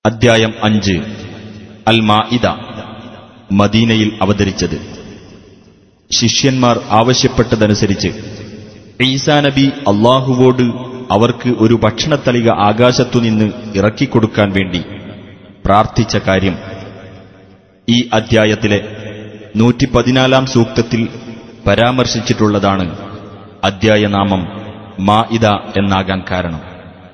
അദ്ധ്യായം അഞ്ച് അൽ മാഇദ മദീനയിൽ അവതരിച്ചത് ശിഷ്യന്മാർ ആവശ്യപ്പെട്ടതനുസരിച്ച് ഈസാ നബി അള്ളാഹുവോട് അവർക്ക് ഒരു ഭക്ഷണത്തളിക ആകാശത്തുനിന്ന് ഇറക്കിക്കൊടുക്കാൻ വേണ്ടി പ്രാർത്ഥിച്ച കാര്യം ഈ അദ്ധ്യായത്തിലെ നൂറ്റി പതിനാലാം സൂക്തത്തിൽ പരാമർശിച്ചിട്ടുള്ളതാണ് അദ്ധ്യായനാമം മാഇദ എന്നാകാൻ കാരണം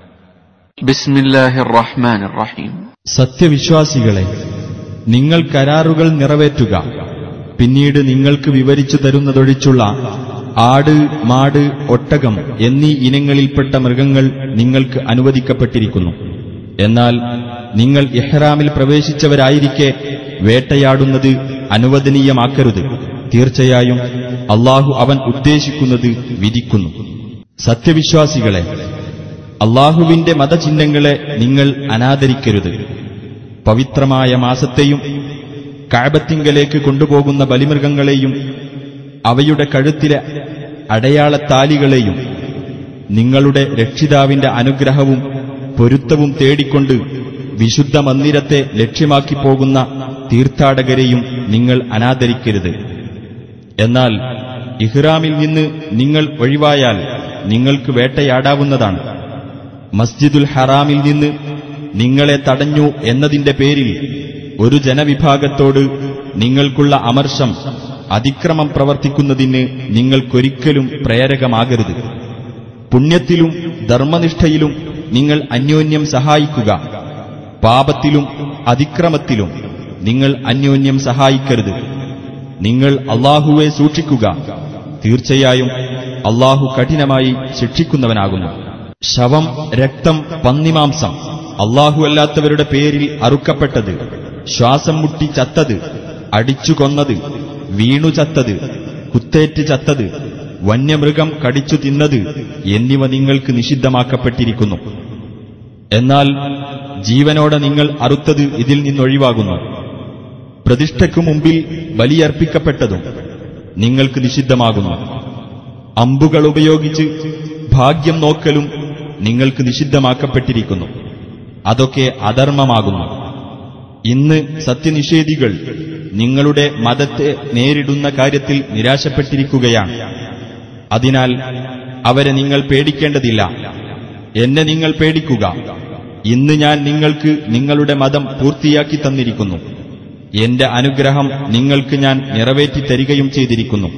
بسم الله الرحمن الرحيم സത്യവിശ്വാസികളെ നിങ്ങൾ കരാറുകൾ നിറവേറ്റുക പിന്നീട് നിങ്ങൾക്ക് വിവരിച്ചു തരുന്നതൊഴിച്ചുള്ള ആട് മാട് ഒട്ടകം എന്നീ ഇനങ്ങളിൽപ്പെട്ട മൃഗങ്ങൾ നിങ്ങൾക്ക് അനുവദിക്കപ്പെട്ടിരിക്കുന്നു എന്നാൽ നിങ്ങൾ ഇഹ്റാമിൽ പ്രവേശിച്ചവരായിരിക്കെ വേട്ടയാടുന്നത് അനുവദനീയമാക്കരുത് തീർച്ചയായും അള്ളാഹു അവൻ ഉദ്ദേശിക്കുന്നത് വിധിക്കുന്നു സത്യവിശ്വാസികളെ അള്ളാഹുവിന്റെ മതചിഹ്നങ്ങളെ നിങ്ങൾ അനാദരിക്കരുത് പവിത്രമായ മാസത്തെയും കാബത്തിങ്കലേക്ക് കൊണ്ടുപോകുന്ന ബലിമൃഗങ്ങളെയും അവയുടെ കഴുത്തിലെ അടയാളത്താലികളെയും നിങ്ങളുടെ രക്ഷിതാവിന്റെ അനുഗ്രഹവും പൊരുത്തവും തേടിക്കൊണ്ട് വിശുദ്ധ മന്ദിരത്തെ ലക്ഷ്യമാക്കി പോകുന്ന തീർത്ഥാടകരെയും നിങ്ങൾ അനാദരിക്കരുത് എന്നാൽ ഇഹ്റാമിൽ നിന്ന് നിങ്ങൾ ഒഴിവായാൽ നിങ്ങൾക്ക് വേട്ടയാടാവുന്നതാണ് മസ്ജിദുൽ ഹറാമിൽ നിന്ന് നിങ്ങളെ തടഞ്ഞു എന്നതിന്റെ പേരിൽ ഒരു ജനവിഭാഗത്തോട് നിങ്ങൾക്കുള്ള അമർഷം അതിക്രമം പ്രവർത്തിക്കുന്നതിന് നിങ്ങൾക്കൊരിക്കലും പ്രേരകമാകരുത് പുണ്യത്തിലും ധർമ്മനിഷ്ഠയിലും നിങ്ങൾ അന്യോന്യം സഹായിക്കുക പാപത്തിലും അതിക്രമത്തിലും നിങ്ങൾ അന്യോന്യം സഹായിക്കരുത് നിങ്ങൾ അള്ളാഹുവെ സൂക്ഷിക്കുക തീർച്ചയായും അള്ളാഹു കഠിനമായി ശിക്ഷിക്കുന്നവനാകുന്നു ശവം രക്തം പന്നിമാംസം അല്ലാത്തവരുടെ പേരിൽ അറുക്കപ്പെട്ടത് ശ്വാസം മുട്ടി ചത്തത് അടിച്ചു കൊന്നത് വീണു ചത്തത് കുത്തേറ്റ് ചത്തത് വന്യമൃഗം കടിച്ചു തിന്നത് എന്നിവ നിങ്ങൾക്ക് നിഷിദ്ധമാക്കപ്പെട്ടിരിക്കുന്നു എന്നാൽ ജീവനോടെ നിങ്ങൾ അറുത്തത് ഇതിൽ നിന്നൊഴിവാകുന്നു പ്രതിഷ്ഠയ്ക്കു മുമ്പിൽ ബലിയർപ്പിക്കപ്പെട്ടതും നിങ്ങൾക്ക് നിഷിദ്ധമാകുന്നു അമ്പുകൾ ഉപയോഗിച്ച് ഭാഗ്യം നോക്കലും നിങ്ങൾക്ക് നിഷിദ്ധമാക്കപ്പെട്ടിരിക്കുന്നു അതൊക്കെ അധർമ്മമാകുന്നു ഇന്ന് സത്യനിഷേധികൾ നിങ്ങളുടെ മതത്തെ നേരിടുന്ന കാര്യത്തിൽ നിരാശപ്പെട്ടിരിക്കുകയാണ് അതിനാൽ അവരെ നിങ്ങൾ പേടിക്കേണ്ടതില്ല എന്നെ നിങ്ങൾ പേടിക്കുക ഇന്ന് ഞാൻ നിങ്ങൾക്ക് നിങ്ങളുടെ മതം പൂർത്തിയാക്കി തന്നിരിക്കുന്നു എന്റെ അനുഗ്രഹം നിങ്ങൾക്ക് ഞാൻ നിറവേറ്റി തരികയും ചെയ്തിരിക്കുന്നു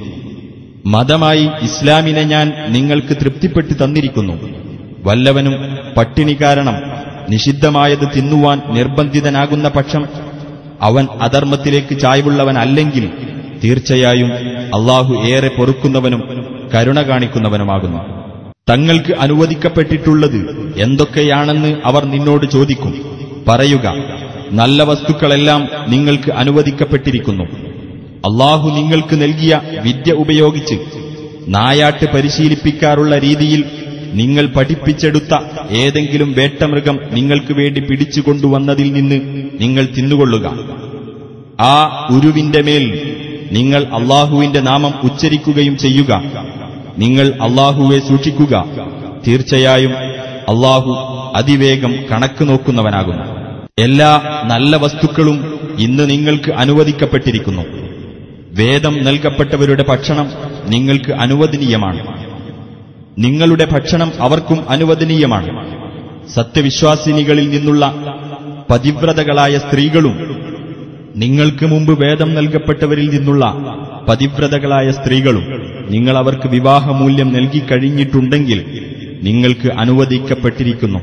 മതമായി ഇസ്ലാമിനെ ഞാൻ നിങ്ങൾക്ക് തൃപ്തിപ്പെട്ട് തന്നിരിക്കുന്നു വല്ലവനും പട്ടിണി കാരണം നിഷിദ്ധമായത് തിന്നുവാൻ നിർബന്ധിതനാകുന്ന പക്ഷം അവൻ അധർമ്മത്തിലേക്ക് ചായ്വുള്ളവനല്ലെങ്കിൽ തീർച്ചയായും അള്ളാഹു ഏറെ പൊറുക്കുന്നവനും കരുണ കാണിക്കുന്നവനുമാകുന്നു തങ്ങൾക്ക് അനുവദിക്കപ്പെട്ടിട്ടുള്ളത് എന്തൊക്കെയാണെന്ന് അവർ നിന്നോട് ചോദിക്കും പറയുക നല്ല വസ്തുക്കളെല്ലാം നിങ്ങൾക്ക് അനുവദിക്കപ്പെട്ടിരിക്കുന്നു അള്ളാഹു നിങ്ങൾക്ക് നൽകിയ വിദ്യ ഉപയോഗിച്ച് നായാട്ട് പരിശീലിപ്പിക്കാറുള്ള രീതിയിൽ നിങ്ങൾ പഠിപ്പിച്ചെടുത്ത ഏതെങ്കിലും വേട്ടമൃഗം നിങ്ങൾക്ക് വേണ്ടി പിടിച്ചുകൊണ്ടുവന്നതിൽ നിന്ന് നിങ്ങൾ തിന്നുകൊള്ളുക ആ ഉരുവിന്റെ മേൽ നിങ്ങൾ അള്ളാഹുവിന്റെ നാമം ഉച്ചരിക്കുകയും ചെയ്യുക നിങ്ങൾ അള്ളാഹുവെ സൂക്ഷിക്കുക തീർച്ചയായും അള്ളാഹു അതിവേഗം കണക്ക് നോക്കുന്നവനാകുന്നു എല്ലാ നല്ല വസ്തുക്കളും ഇന്ന് നിങ്ങൾക്ക് അനുവദിക്കപ്പെട്ടിരിക്കുന്നു വേദം നൽകപ്പെട്ടവരുടെ ഭക്ഷണം നിങ്ങൾക്ക് അനുവദനീയമാണ് നിങ്ങളുടെ ഭക്ഷണം അവർക്കും അനുവദനീയമാണ് സത്യവിശ്വാസിനികളിൽ നിന്നുള്ള പതിവ്രതകളായ സ്ത്രീകളും നിങ്ങൾക്ക് മുമ്പ് വേദം നൽകപ്പെട്ടവരിൽ നിന്നുള്ള പതിവ്രതകളായ സ്ത്രീകളും നിങ്ങൾ അവർക്ക് വിവാഹമൂല്യം നൽകിക്കഴിഞ്ഞിട്ടുണ്ടെങ്കിൽ നിങ്ങൾക്ക് അനുവദിക്കപ്പെട്ടിരിക്കുന്നു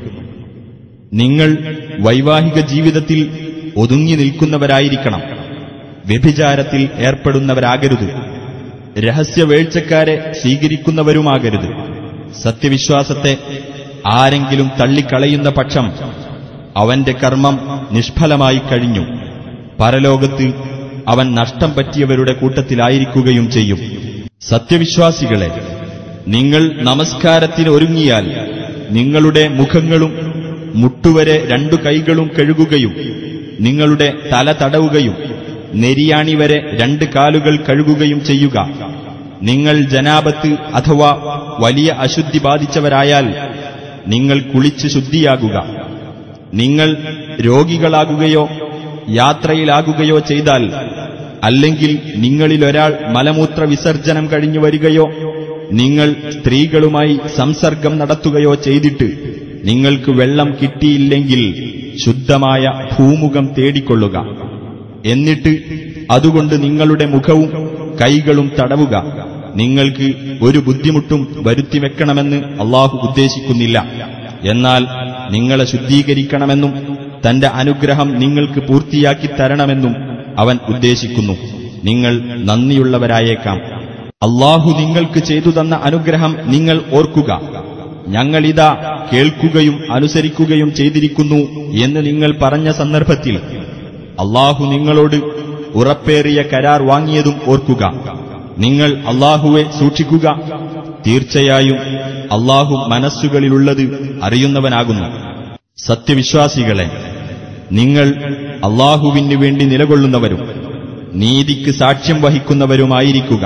നിങ്ങൾ വൈവാഹിക ജീവിതത്തിൽ ഒതുങ്ങി നിൽക്കുന്നവരായിരിക്കണം വ്യഭിചാരത്തിൽ ഏർപ്പെടുന്നവരാകരുത് രഹസ്യവേഴ്ചക്കാരെ സ്വീകരിക്കുന്നവരുമാകരുത് സത്യവിശ്വാസത്തെ ആരെങ്കിലും തള്ളിക്കളയുന്ന പക്ഷം അവന്റെ കർമ്മം നിഷ്ഫലമായി കഴിഞ്ഞു പരലോകത്ത് അവൻ നഷ്ടം പറ്റിയവരുടെ കൂട്ടത്തിലായിരിക്കുകയും ചെയ്യും സത്യവിശ്വാസികളെ നിങ്ങൾ നമസ്കാരത്തിന് ഒരുങ്ങിയാൽ നിങ്ങളുടെ മുഖങ്ങളും മുട്ടുവരെ രണ്ടു കൈകളും കഴുകുകയും നിങ്ങളുടെ തല തടവുകയും നെരിയാണി വരെ രണ്ട് കാലുകൾ കഴുകുകയും ചെയ്യുക നിങ്ങൾ ജനാപത്ത് അഥവാ വലിയ അശുദ്ധി ബാധിച്ചവരായാൽ നിങ്ങൾ കുളിച്ച് ശുദ്ധിയാകുക നിങ്ങൾ രോഗികളാകുകയോ യാത്രയിലാകുകയോ ചെയ്താൽ അല്ലെങ്കിൽ നിങ്ങളിലൊരാൾ മലമൂത്ര വിസർജനം കഴിഞ്ഞു വരികയോ നിങ്ങൾ സ്ത്രീകളുമായി സംസർഗം നടത്തുകയോ ചെയ്തിട്ട് നിങ്ങൾക്ക് വെള്ളം കിട്ടിയില്ലെങ്കിൽ ശുദ്ധമായ ഭൂമുഖം തേടിക്കൊള്ളുക എന്നിട്ട് അതുകൊണ്ട് നിങ്ങളുടെ മുഖവും കൈകളും തടവുക നിങ്ങൾക്ക് ഒരു ബുദ്ധിമുട്ടും വരുത്തിവെക്കണമെന്ന് അള്ളാഹു ഉദ്ദേശിക്കുന്നില്ല എന്നാൽ നിങ്ങളെ ശുദ്ധീകരിക്കണമെന്നും തന്റെ അനുഗ്രഹം നിങ്ങൾക്ക് പൂർത്തിയാക്കി തരണമെന്നും അവൻ ഉദ്ദേശിക്കുന്നു നിങ്ങൾ നന്ദിയുള്ളവരായേക്കാം അള്ളാഹു നിങ്ങൾക്ക് ചെയ്തു തന്ന അനുഗ്രഹം നിങ്ങൾ ഓർക്കുക ഞങ്ങളിതാ കേൾക്കുകയും അനുസരിക്കുകയും ചെയ്തിരിക്കുന്നു എന്ന് നിങ്ങൾ പറഞ്ഞ സന്ദർഭത്തിൽ അള്ളാഹു നിങ്ങളോട് ഉറപ്പേറിയ കരാർ വാങ്ങിയതും ഓർക്കുക നിങ്ങൾ അള്ളാഹുവെ സൂക്ഷിക്കുക തീർച്ചയായും അള്ളാഹു മനസ്സുകളിലുള്ളത് അറിയുന്നവനാകുന്നു സത്യവിശ്വാസികളെ നിങ്ങൾ അള്ളാഹുവിന് വേണ്ടി നിലകൊള്ളുന്നവരും നീതിക്ക് സാക്ഷ്യം വഹിക്കുന്നവരുമായിരിക്കുക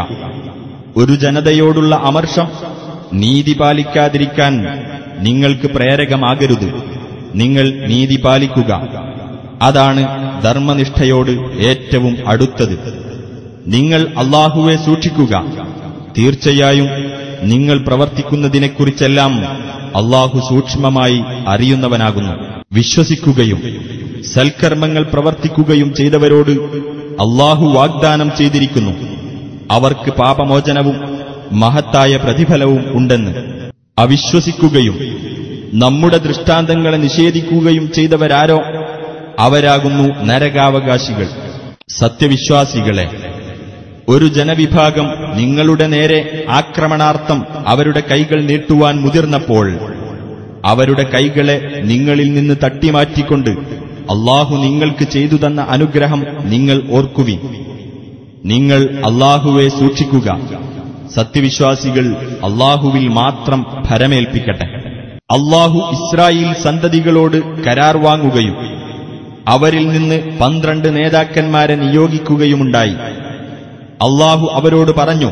ഒരു ജനതയോടുള്ള അമർഷം നീതി പാലിക്കാതിരിക്കാൻ നിങ്ങൾക്ക് പ്രേരകമാകരുത് നിങ്ങൾ നീതി പാലിക്കുക അതാണ് ധർമ്മനിഷ്ഠയോട് ഏറ്റവും അടുത്തത് നിങ്ങൾ അള്ളാഹുവെ സൂക്ഷിക്കുക തീർച്ചയായും നിങ്ങൾ പ്രവർത്തിക്കുന്നതിനെക്കുറിച്ചെല്ലാം അള്ളാഹു സൂക്ഷ്മമായി അറിയുന്നവനാകുന്നു വിശ്വസിക്കുകയും സൽക്കർമ്മങ്ങൾ പ്രവർത്തിക്കുകയും ചെയ്തവരോട് അള്ളാഹു വാഗ്ദാനം ചെയ്തിരിക്കുന്നു അവർക്ക് പാപമോചനവും മഹത്തായ പ്രതിഫലവും ഉണ്ടെന്ന് അവിശ്വസിക്കുകയും നമ്മുടെ ദൃഷ്ടാന്തങ്ങളെ നിഷേധിക്കുകയും ചെയ്തവരാരോ അവരാകുന്നു നരകാവകാശികൾ സത്യവിശ്വാസികളെ ഒരു ജനവിഭാഗം നിങ്ങളുടെ നേരെ ആക്രമണാർത്ഥം അവരുടെ കൈകൾ നീട്ടുവാൻ മുതിർന്നപ്പോൾ അവരുടെ കൈകളെ നിങ്ങളിൽ നിന്ന് തട്ടിമാറ്റിക്കൊണ്ട് അള്ളാഹു നിങ്ങൾക്ക് ചെയ്തു തന്ന അനുഗ്രഹം നിങ്ങൾ ഓർക്കുവിൻ നിങ്ങൾ അള്ളാഹുവെ സൂക്ഷിക്കുക സത്യവിശ്വാസികൾ അള്ളാഹുവിൽ മാത്രം ഭരമേൽപ്പിക്കട്ടെ അള്ളാഹു ഇസ്രായേൽ സന്തതികളോട് കരാർ വാങ്ങുകയും അവരിൽ നിന്ന് പന്ത്രണ്ട് നേതാക്കന്മാരെ നിയോഗിക്കുകയുമുണ്ടായി അള്ളാഹു അവരോട് പറഞ്ഞു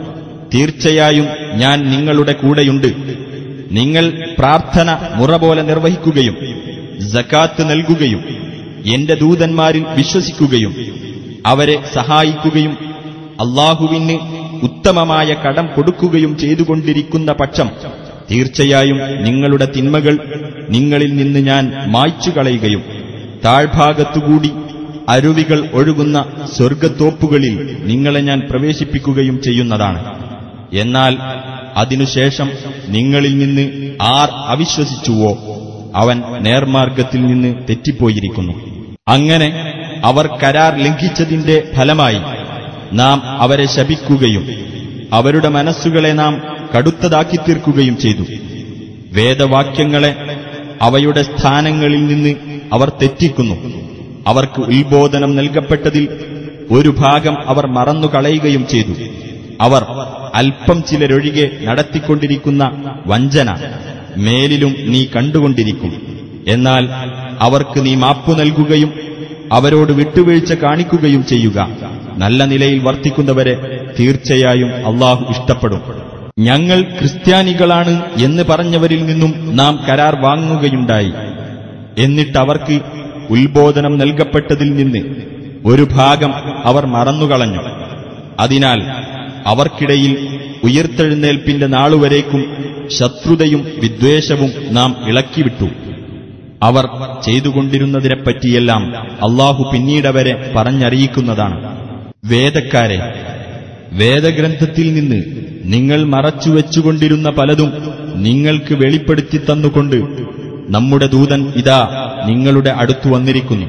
തീർച്ചയായും ഞാൻ നിങ്ങളുടെ കൂടെയുണ്ട് നിങ്ങൾ പ്രാർത്ഥന മുറ പോലെ നിർവഹിക്കുകയും ജക്കാത്ത് നൽകുകയും എന്റെ ദൂതന്മാരിൽ വിശ്വസിക്കുകയും അവരെ സഹായിക്കുകയും അള്ളാഹുവിന് ഉത്തമമായ കടം കൊടുക്കുകയും ചെയ്തുകൊണ്ടിരിക്കുന്ന പക്ഷം തീർച്ചയായും നിങ്ങളുടെ തിന്മകൾ നിങ്ങളിൽ നിന്ന് ഞാൻ മായ്ച്ചു കളയുകയും താഴ്ഭാഗത്തുകൂടി അരുവികൾ ഒഴുകുന്ന സ്വർഗത്തോപ്പുകളിൽ നിങ്ങളെ ഞാൻ പ്രവേശിപ്പിക്കുകയും ചെയ്യുന്നതാണ് എന്നാൽ അതിനുശേഷം നിങ്ങളിൽ നിന്ന് ആർ അവിശ്വസിച്ചുവോ അവൻ നേർമാർഗത്തിൽ നിന്ന് തെറ്റിപ്പോയിരിക്കുന്നു അങ്ങനെ അവർ കരാർ ലംഘിച്ചതിന്റെ ഫലമായി നാം അവരെ ശപിക്കുകയും അവരുടെ മനസ്സുകളെ നാം കടുത്തതാക്കി തീർക്കുകയും ചെയ്തു വേദവാക്യങ്ങളെ അവയുടെ സ്ഥാനങ്ങളിൽ നിന്ന് അവർ തെറ്റിക്കുന്നു അവർക്ക് ഉത്ബോധനം നൽകപ്പെട്ടതിൽ ഒരു ഭാഗം അവർ മറന്നുകളയുകയും ചെയ്തു അവർ അല്പം ചിലരൊഴികെ നടത്തിക്കൊണ്ടിരിക്കുന്ന വഞ്ചന മേലിലും നീ കണ്ടുകൊണ്ടിരിക്കും എന്നാൽ അവർക്ക് നീ മാപ്പു നൽകുകയും അവരോട് വിട്ടുവീഴ്ച കാണിക്കുകയും ചെയ്യുക നല്ല നിലയിൽ വർത്തിക്കുന്നവരെ തീർച്ചയായും അള്ളാഹു ഇഷ്ടപ്പെടും ഞങ്ങൾ ക്രിസ്ത്യാനികളാണ് എന്ന് പറഞ്ഞവരിൽ നിന്നും നാം കരാർ വാങ്ങുകയുണ്ടായി എന്നിട്ടവർക്ക് ഉത്ബോധനം നൽകപ്പെട്ടതിൽ നിന്ന് ഒരു ഭാഗം അവർ മറന്നുകളഞ്ഞു അതിനാൽ അവർക്കിടയിൽ ഉയർത്തെഴുന്നേൽപ്പിന്റെ നാളുവരേക്കും ശത്രുതയും വിദ്വേഷവും നാം ഇളക്കിവിട്ടു അവർ ചെയ്തുകൊണ്ടിരുന്നതിനെപ്പറ്റിയെല്ലാം അള്ളാഹു പിന്നീടവരെ പറഞ്ഞറിയിക്കുന്നതാണ് വേദക്കാരെ വേദഗ്രന്ഥത്തിൽ നിന്ന് നിങ്ങൾ മറച്ചുവെച്ചുകൊണ്ടിരുന്ന പലതും നിങ്ങൾക്ക് വെളിപ്പെടുത്തി തന്നുകൊണ്ട് നമ്മുടെ ദൂതൻ ഇതാ നിങ്ങളുടെ അടുത്തു വന്നിരിക്കുന്നു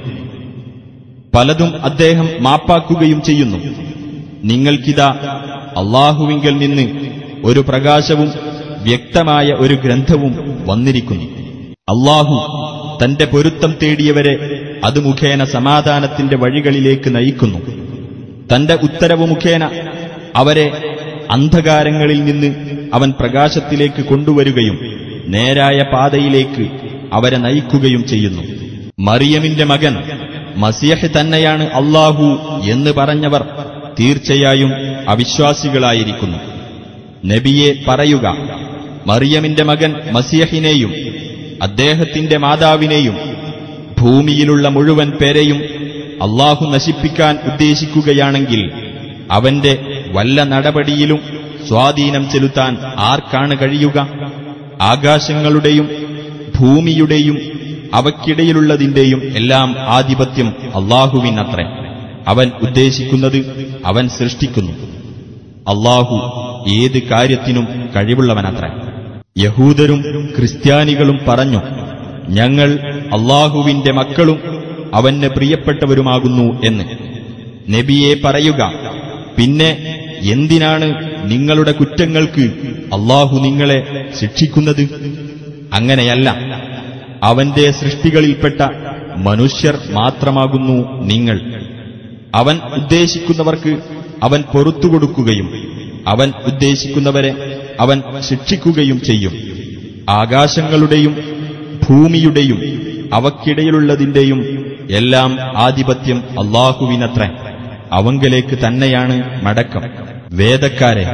പലതും അദ്ദേഹം മാപ്പാക്കുകയും ചെയ്യുന്നു നിങ്ങൾക്കിതാ അള്ളാഹുവിങ്കൽ നിന്ന് ഒരു പ്രകാശവും വ്യക്തമായ ഒരു ഗ്രന്ഥവും വന്നിരിക്കുന്നു അള്ളാഹു തന്റെ പൊരുത്തം തേടിയവരെ അത് മുഖേന സമാധാനത്തിന്റെ വഴികളിലേക്ക് നയിക്കുന്നു തന്റെ ഉത്തരവ് മുഖേന അവരെ അന്ധകാരങ്ങളിൽ നിന്ന് അവൻ പ്രകാശത്തിലേക്ക് കൊണ്ടുവരികയും നേരായ പാതയിലേക്ക് അവരെ നയിക്കുകയും ചെയ്യുന്നു മറിയമിന്റെ മകൻ മസിയഹ് തന്നെയാണ് അള്ളാഹു എന്ന് പറഞ്ഞവർ തീർച്ചയായും അവിശ്വാസികളായിരിക്കുന്നു നബിയെ പറയുക മറിയമിന്റെ മകൻ മസിയഹിനെയും അദ്ദേഹത്തിന്റെ മാതാവിനെയും ഭൂമിയിലുള്ള മുഴുവൻ പേരെയും അള്ളാഹു നശിപ്പിക്കാൻ ഉദ്ദേശിക്കുകയാണെങ്കിൽ അവന്റെ വല്ല നടപടിയിലും സ്വാധീനം ചെലുത്താൻ ആർക്കാണ് കഴിയുക ആകാശങ്ങളുടെയും ഭൂമിയുടെയും അവയ്ക്കിടയിലുള്ളതിന്റെയും എല്ലാം ആധിപത്യം അള്ളാഹുവിനത്രേ അവൻ ഉദ്ദേശിക്കുന്നത് അവൻ സൃഷ്ടിക്കുന്നു അള്ളാഹു ഏത് കാര്യത്തിനും കഴിവുള്ളവനത്രേ യഹൂദരും ക്രിസ്ത്യാനികളും പറഞ്ഞു ഞങ്ങൾ അള്ളാഹുവിന്റെ മക്കളും അവന് പ്രിയപ്പെട്ടവരുമാകുന്നു എന്ന് നബിയെ പറയുക പിന്നെ എന്തിനാണ് നിങ്ങളുടെ കുറ്റങ്ങൾക്ക് അള്ളാഹു നിങ്ങളെ ശിക്ഷിക്കുന്നത് അങ്ങനെയല്ല അവന്റെ സൃഷ്ടികളിൽപ്പെട്ട മനുഷ്യർ മാത്രമാകുന്നു നിങ്ങൾ അവൻ ഉദ്ദേശിക്കുന്നവർക്ക് അവൻ പൊറത്തുകൊടുക്കുകയും അവൻ ഉദ്ദേശിക്കുന്നവരെ അവൻ ശിക്ഷിക്കുകയും ചെയ്യും ആകാശങ്ങളുടെയും ഭൂമിയുടെയും അവക്കിടയിലുള്ളതിന്റെയും എല്ലാം ആധിപത്യം അള്ളാഹുവിനത്രേ അവങ്കലേക്ക് തന്നെയാണ് മടക്കം വേദക്കാരെ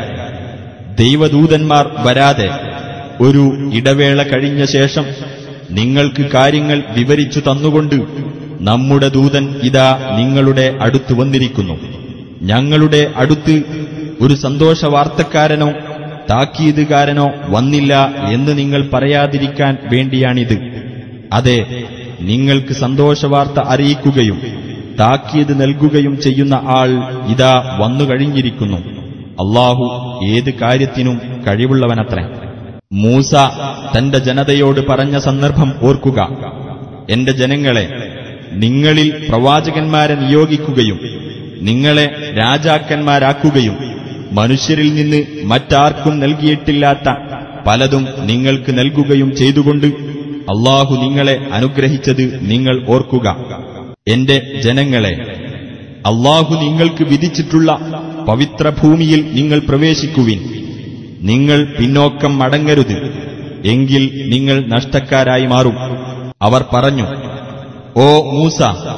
ദൈവദൂതന്മാർ വരാതെ ഒരു ഇടവേള കഴിഞ്ഞ ശേഷം നിങ്ങൾക്ക് കാര്യങ്ങൾ വിവരിച്ചു തന്നുകൊണ്ട് നമ്മുടെ ദൂതൻ ഇതാ നിങ്ങളുടെ അടുത്ത് വന്നിരിക്കുന്നു ഞങ്ങളുടെ അടുത്ത് ഒരു സന്തോഷവാർത്തക്കാരനോ താക്കീതുകാരനോ വന്നില്ല എന്ന് നിങ്ങൾ പറയാതിരിക്കാൻ വേണ്ടിയാണിത് അതെ നിങ്ങൾക്ക് സന്തോഷവാർത്ത അറിയിക്കുകയും താക്കീത് നൽകുകയും ചെയ്യുന്ന ആൾ ഇതാ വന്നു കഴിഞ്ഞിരിക്കുന്നു അള്ളാഹു ഏത് കാര്യത്തിനും കഴിവുള്ളവനത്രേ മൂസ തന്റെ ജനതയോട് പറഞ്ഞ സന്ദർഭം ഓർക്കുക എന്റെ ജനങ്ങളെ നിങ്ങളിൽ പ്രവാചകന്മാരെ നിയോഗിക്കുകയും നിങ്ങളെ രാജാക്കന്മാരാക്കുകയും മനുഷ്യരിൽ നിന്ന് മറ്റാർക്കും നൽകിയിട്ടില്ലാത്ത പലതും നിങ്ങൾക്ക് നൽകുകയും ചെയ്തുകൊണ്ട് അള്ളാഹു നിങ്ങളെ അനുഗ്രഹിച്ചത് നിങ്ങൾ ഓർക്കുക എന്റെ ജനങ്ങളെ അള്ളാഹു നിങ്ങൾക്ക് വിധിച്ചിട്ടുള്ള പവിത്രഭൂമിയിൽ നിങ്ങൾ പ്രവേശിക്കുവിൻ നിങ്ങൾ പിന്നോക്കം മടങ്ങരുത് എങ്കിൽ നിങ്ങൾ നഷ്ടക്കാരായി മാറും അവർ പറഞ്ഞു ഓ മൂസ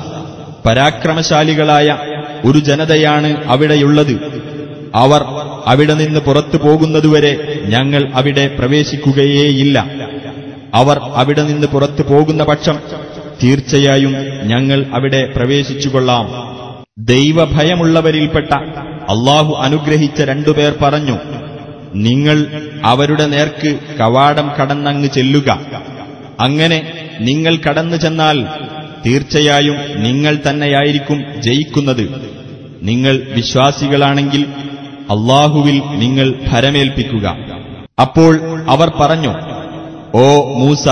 പരാക്രമശാലികളായ ഒരു ജനതയാണ് അവിടെയുള്ളത് അവർ അവിടെ നിന്ന് പുറത്തു പോകുന്നതുവരെ ഞങ്ങൾ അവിടെ പ്രവേശിക്കുകയേയില്ല അവർ അവിടെ നിന്ന് പുറത്തു പോകുന്ന പക്ഷം തീർച്ചയായും ഞങ്ങൾ അവിടെ പ്രവേശിച്ചുകൊള്ളാം ദൈവഭയമുള്ളവരിൽപ്പെട്ട അള്ളാഹു അനുഗ്രഹിച്ച രണ്ടുപേർ പറഞ്ഞു നിങ്ങൾ അവരുടെ നേർക്ക് കവാടം കടന്നങ്ങ് ചെല്ലുക അങ്ങനെ നിങ്ങൾ കടന്നു ചെന്നാൽ തീർച്ചയായും നിങ്ങൾ തന്നെയായിരിക്കും ജയിക്കുന്നത് നിങ്ങൾ വിശ്വാസികളാണെങ്കിൽ അള്ളാഹുവിൽ നിങ്ങൾ ഭരമേൽപ്പിക്കുക അപ്പോൾ അവർ പറഞ്ഞു ഓ മൂസ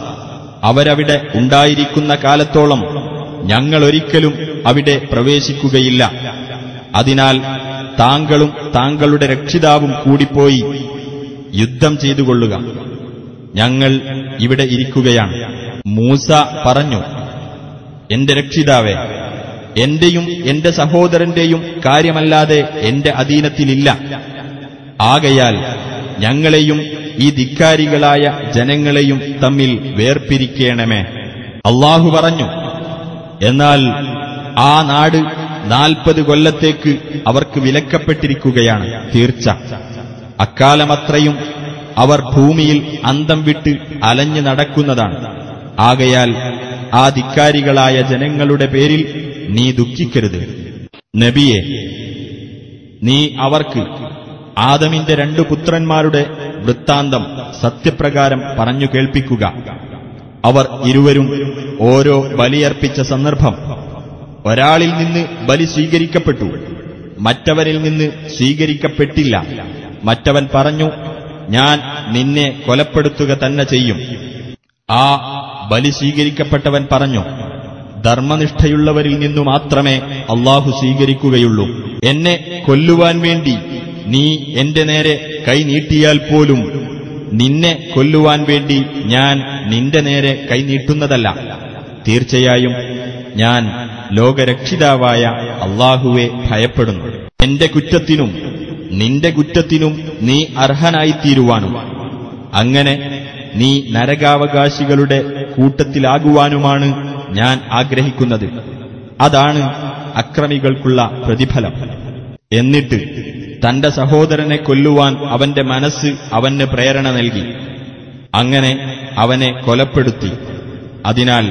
അവരവിടെ ഉണ്ടായിരിക്കുന്ന കാലത്തോളം ഞങ്ങൾ ഒരിക്കലും അവിടെ പ്രവേശിക്കുകയില്ല അതിനാൽ താങ്കളും താങ്കളുടെ രക്ഷിതാവും കൂടിപ്പോയി യുദ്ധം ചെയ്തുകൊള്ളുക ഞങ്ങൾ ഇവിടെ ഇരിക്കുകയാണ് മൂസ പറഞ്ഞു എന്റെ രക്ഷിതാവേ എന്റെയും എന്റെ സഹോദരന്റെയും കാര്യമല്ലാതെ എന്റെ അധീനത്തിലില്ല ആകയാൽ ഞങ്ങളെയും ഈ ധിക്കാരികളായ ജനങ്ങളെയും തമ്മിൽ വേർപിരിക്കണമേ അള്ളാഹു പറഞ്ഞു എന്നാൽ ആ നാട് നാൽപ്പത് കൊല്ലത്തേക്ക് അവർക്ക് വിലക്കപ്പെട്ടിരിക്കുകയാണ് തീർച്ച അക്കാലമത്രയും അവർ ഭൂമിയിൽ അന്തം വിട്ട് അലഞ്ഞു നടക്കുന്നതാണ് ആകയാൽ ആ ധിക്കാരികളായ ജനങ്ങളുടെ പേരിൽ നീ ദുഃഖിക്കരുത് നബിയെ നീ അവർക്ക് ആദമിന്റെ രണ്ടു പുത്രന്മാരുടെ വൃത്താന്തം സത്യപ്രകാരം പറഞ്ഞു കേൾപ്പിക്കുക അവർ ഇരുവരും ഓരോ ബലിയർപ്പിച്ച സന്ദർഭം ഒരാളിൽ നിന്ന് ബലി സ്വീകരിക്കപ്പെട്ടു മറ്റവരിൽ നിന്ന് സ്വീകരിക്കപ്പെട്ടില്ല മറ്റവൻ പറഞ്ഞു ഞാൻ നിന്നെ കൊലപ്പെടുത്തുക തന്നെ ചെയ്യും ആ ബലി സ്വീകരിക്കപ്പെട്ടവൻ പറഞ്ഞു ധർമ്മനിഷ്ഠയുള്ളവരിൽ നിന്നു മാത്രമേ അള്ളാഹു സ്വീകരിക്കുകയുള്ളൂ എന്നെ കൊല്ലുവാൻ വേണ്ടി നീ എന്റെ നേരെ കൈ നീട്ടിയാൽ പോലും നിന്നെ കൊല്ലുവാൻ വേണ്ടി ഞാൻ നിന്റെ നേരെ കൈ നീട്ടുന്നതല്ല തീർച്ചയായും ഞാൻ ലോകരക്ഷിതാവായ അള്ളാഹുവെ ഭയപ്പെടുന്നു എന്റെ കുറ്റത്തിനും നിന്റെ കുറ്റത്തിനും നീ അർഹനായിത്തീരുവാനും അങ്ങനെ നീ നരകാവകാശികളുടെ കൂട്ടത്തിലാകുവാനുമാണ് ഞാൻ ആഗ്രഹിക്കുന്നത് അതാണ് അക്രമികൾക്കുള്ള പ്രതിഫലം എന്നിട്ട് തന്റെ സഹോദരനെ കൊല്ലുവാൻ അവന്റെ മനസ്സ് അവന് പ്രേരണ നൽകി അങ്ങനെ അവനെ കൊലപ്പെടുത്തി അതിനാൽ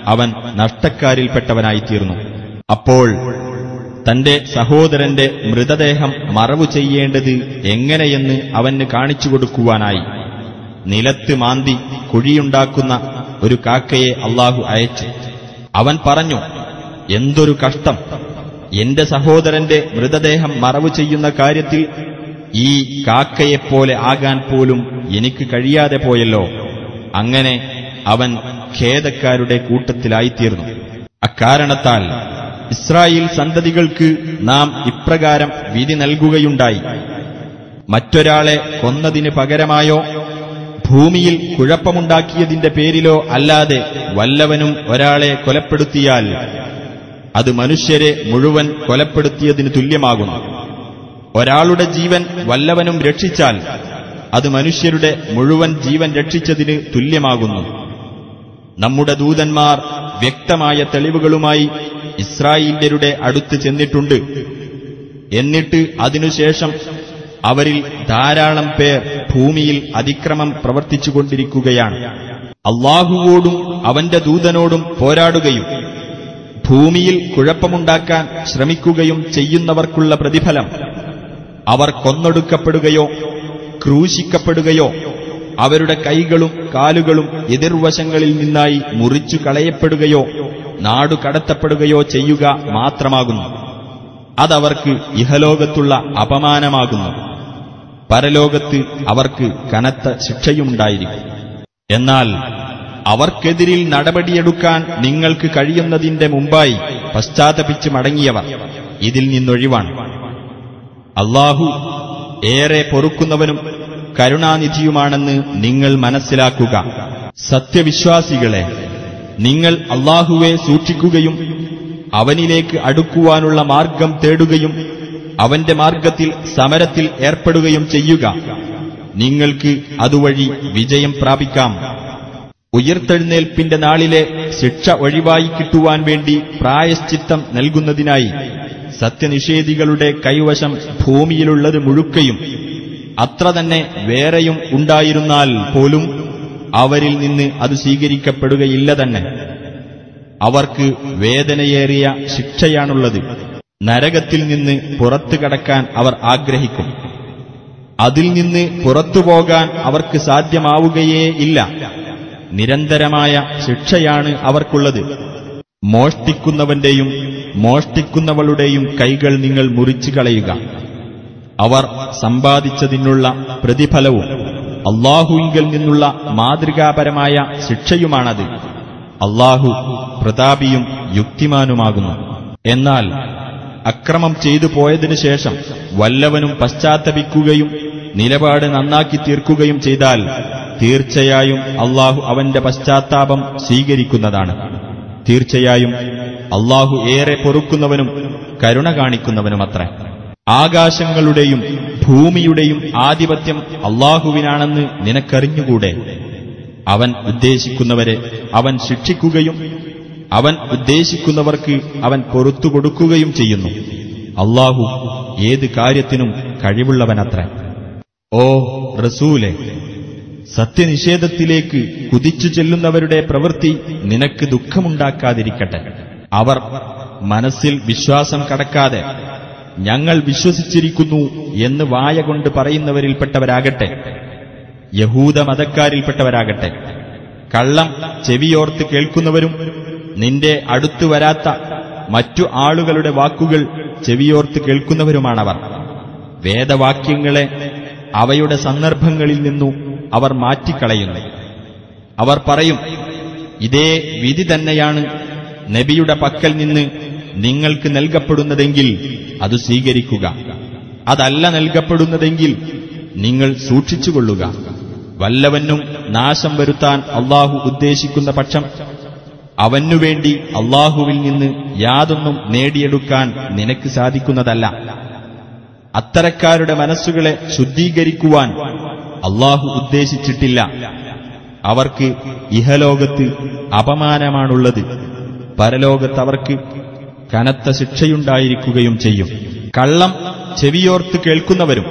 അവൻ നഷ്ടക്കാരിൽപ്പെട്ടവനായിത്തീർന്നു അപ്പോൾ തന്റെ സഹോദരന്റെ മൃതദേഹം മറവു ചെയ്യേണ്ടത് എങ്ങനെയെന്ന് അവന് കാണിച്ചു കൊടുക്കുവാനായി നിലത്ത് മാന്തി കുഴിയുണ്ടാക്കുന്ന ഒരു കാക്കയെ അള്ളാഹു അയച്ചു അവൻ പറഞ്ഞു എന്തൊരു കഷ്ടം എന്റെ സഹോദരന്റെ മൃതദേഹം മറവു ചെയ്യുന്ന കാര്യത്തിൽ ഈ കാക്കയെപ്പോലെ ആകാൻ പോലും എനിക്ക് കഴിയാതെ പോയല്ലോ അങ്ങനെ അവൻ ഖേദക്കാരുടെ കൂട്ടത്തിലായിത്തീർന്നു അക്കാരണത്താൽ ഇസ്രായേൽ സന്തതികൾക്ക് നാം ഇപ്രകാരം വിധി നൽകുകയുണ്ടായി മറ്റൊരാളെ കൊന്നതിന് പകരമായോ ഭൂമിയിൽ കുഴപ്പമുണ്ടാക്കിയതിന്റെ പേരിലോ അല്ലാതെ വല്ലവനും ഒരാളെ കൊലപ്പെടുത്തിയാൽ അത് മനുഷ്യരെ മുഴുവൻ കൊലപ്പെടുത്തിയതിന് തുല്യമാകുന്നു ഒരാളുടെ ജീവൻ വല്ലവനും രക്ഷിച്ചാൽ അത് മനുഷ്യരുടെ മുഴുവൻ ജീവൻ രക്ഷിച്ചതിന് തുല്യമാകുന്നു നമ്മുടെ ദൂതന്മാർ വ്യക്തമായ തെളിവുകളുമായി ഇസ്രായേല്യരുടെ അടുത്ത് ചെന്നിട്ടുണ്ട് എന്നിട്ട് അതിനുശേഷം അവരിൽ ധാരാളം പേർ ഭൂമിയിൽ അതിക്രമം പ്രവർത്തിച്ചുകൊണ്ടിരിക്കുകയാണ് അള്ളാഹുവോടും അവന്റെ ദൂതനോടും പോരാടുകയും ഭൂമിയിൽ കുഴപ്പമുണ്ടാക്കാൻ ശ്രമിക്കുകയും ചെയ്യുന്നവർക്കുള്ള പ്രതിഫലം അവർ കൊന്നൊടുക്കപ്പെടുകയോ ക്രൂശിക്കപ്പെടുകയോ അവരുടെ കൈകളും കാലുകളും എതിർവശങ്ങളിൽ നിന്നായി മുറിച്ചു കളയപ്പെടുകയോ നാടു കടത്തപ്പെടുകയോ ചെയ്യുക മാത്രമാകുന്നു അതവർക്ക് ഇഹലോകത്തുള്ള അപമാനമാകുന്നു പരലോകത്ത് അവർക്ക് കനത്ത ശിക്ഷയുമുണ്ടായിരിക്കും എന്നാൽ അവർക്കെതിരിൽ നടപടിയെടുക്കാൻ നിങ്ങൾക്ക് കഴിയുന്നതിന്റെ മുമ്പായി പശ്ചാത്തപിച്ച് മടങ്ങിയവർ ഇതിൽ നിന്നൊഴിവാണ് അള്ളാഹു ഏറെ പൊറുക്കുന്നവനും കരുണാനിധിയുമാണെന്ന് നിങ്ങൾ മനസ്സിലാക്കുക സത്യവിശ്വാസികളെ നിങ്ങൾ അള്ളാഹുവെ സൂക്ഷിക്കുകയും അവനിലേക്ക് അടുക്കുവാനുള്ള മാർഗം തേടുകയും അവന്റെ മാർഗത്തിൽ സമരത്തിൽ ഏർപ്പെടുകയും ചെയ്യുക നിങ്ങൾക്ക് അതുവഴി വിജയം പ്രാപിക്കാം ഉയർത്തെഴുന്നേൽപ്പിന്റെ നാളിലെ ശിക്ഷ ഒഴിവായി കിട്ടുവാൻ വേണ്ടി പ്രായശ്ചിത്തം നൽകുന്നതിനായി സത്യനിഷേധികളുടെ കൈവശം ഭൂമിയിലുള്ളത് മുഴുക്കയും അത്ര തന്നെ വേറെയും ഉണ്ടായിരുന്നാൽ പോലും അവരിൽ നിന്ന് അത് സ്വീകരിക്കപ്പെടുകയില്ല തന്നെ അവർക്ക് വേദനയേറിയ ശിക്ഷയാണുള്ളത് നരകത്തിൽ നിന്ന് പുറത്തു കടക്കാൻ അവർ ആഗ്രഹിക്കും അതിൽ നിന്ന് പുറത്തുപോകാൻ അവർക്ക് സാധ്യമാവുകയേ ഇല്ല നിരന്തരമായ ശിക്ഷയാണ് അവർക്കുള്ളത് മോഷ്ടിക്കുന്നവന്റെയും മോഷ്ടിക്കുന്നവളുടെയും കൈകൾ നിങ്ങൾ മുറിച്ചു കളയുക അവർ സമ്പാദിച്ചതിനുള്ള പ്രതിഫലവും അള്ളാഹുവിങ്കിൽ നിന്നുള്ള മാതൃകാപരമായ ശിക്ഷയുമാണത് അള്ളാഹു പ്രതാപിയും യുക്തിമാനുമാകുന്നു എന്നാൽ അക്രമം ചെയ്തു പോയതിനു ശേഷം വല്ലവനും പശ്ചാത്തപിക്കുകയും നിലപാട് നന്നാക്കി തീർക്കുകയും ചെയ്താൽ തീർച്ചയായും അള്ളാഹു അവന്റെ പശ്ചാത്താപം സ്വീകരിക്കുന്നതാണ് തീർച്ചയായും അള്ളാഹു ഏറെ പൊറുക്കുന്നവനും കരുണ കാണിക്കുന്നവനുമത്രേ ആകാശങ്ങളുടെയും ഭൂമിയുടെയും ആധിപത്യം അള്ളാഹുവിനാണെന്ന് നിനക്കറിഞ്ഞുകൂടെ അവൻ ഉദ്ദേശിക്കുന്നവരെ അവൻ ശിക്ഷിക്കുകയും അവൻ ഉദ്ദേശിക്കുന്നവർക്ക് അവൻ പൊറത്തു കൊടുക്കുകയും ചെയ്യുന്നു അള്ളാഹു ഏത് കാര്യത്തിനും കഴിവുള്ളവനത്രേ ഓ റസൂലെ സത്യനിഷേധത്തിലേക്ക് കുതിച്ചു ചെല്ലുന്നവരുടെ പ്രവൃത്തി നിനക്ക് ദുഃഖമുണ്ടാക്കാതിരിക്കട്ടെ അവർ മനസ്സിൽ വിശ്വാസം കടക്കാതെ ഞങ്ങൾ വിശ്വസിച്ചിരിക്കുന്നു എന്ന് വായ കൊണ്ട് പറയുന്നവരിൽപ്പെട്ടവരാകട്ടെ യഹൂദ മതക്കാരിൽപ്പെട്ടവരാകട്ടെ കള്ളം ചെവിയോർത്ത് കേൾക്കുന്നവരും നിന്റെ അടുത്തു വരാത്ത മറ്റു ആളുകളുടെ വാക്കുകൾ ചെവിയോർത്ത് കേൾക്കുന്നവരുമാണവർ വേദവാക്യങ്ങളെ അവയുടെ സന്ദർഭങ്ങളിൽ നിന്നു അവർ മാറ്റിക്കളയുന്നു അവർ പറയും ഇതേ വിധി തന്നെയാണ് നബിയുടെ പക്കൽ നിന്ന് നിങ്ങൾക്ക് നൽകപ്പെടുന്നതെങ്കിൽ അത് സ്വീകരിക്കുക അതല്ല നൽകപ്പെടുന്നതെങ്കിൽ നിങ്ങൾ സൂക്ഷിച്ചുകൊള്ളുക വല്ലവനും നാശം വരുത്താൻ അള്ളാഹു ഉദ്ദേശിക്കുന്ന പക്ഷം അവനുവേണ്ടി അള്ളാഹുവിൽ നിന്ന് യാതൊന്നും നേടിയെടുക്കാൻ നിനക്ക് സാധിക്കുന്നതല്ല അത്തരക്കാരുടെ മനസ്സുകളെ ശുദ്ധീകരിക്കുവാൻ അള്ളാഹു ഉദ്ദേശിച്ചിട്ടില്ല അവർക്ക് ഇഹലോകത്ത് അപമാനമാണുള്ളത് പരലോകത്ത് അവർക്ക് കനത്ത ശിക്ഷയുണ്ടായിരിക്കുകയും ചെയ്യും കള്ളം ചെവിയോർത്ത് കേൾക്കുന്നവരും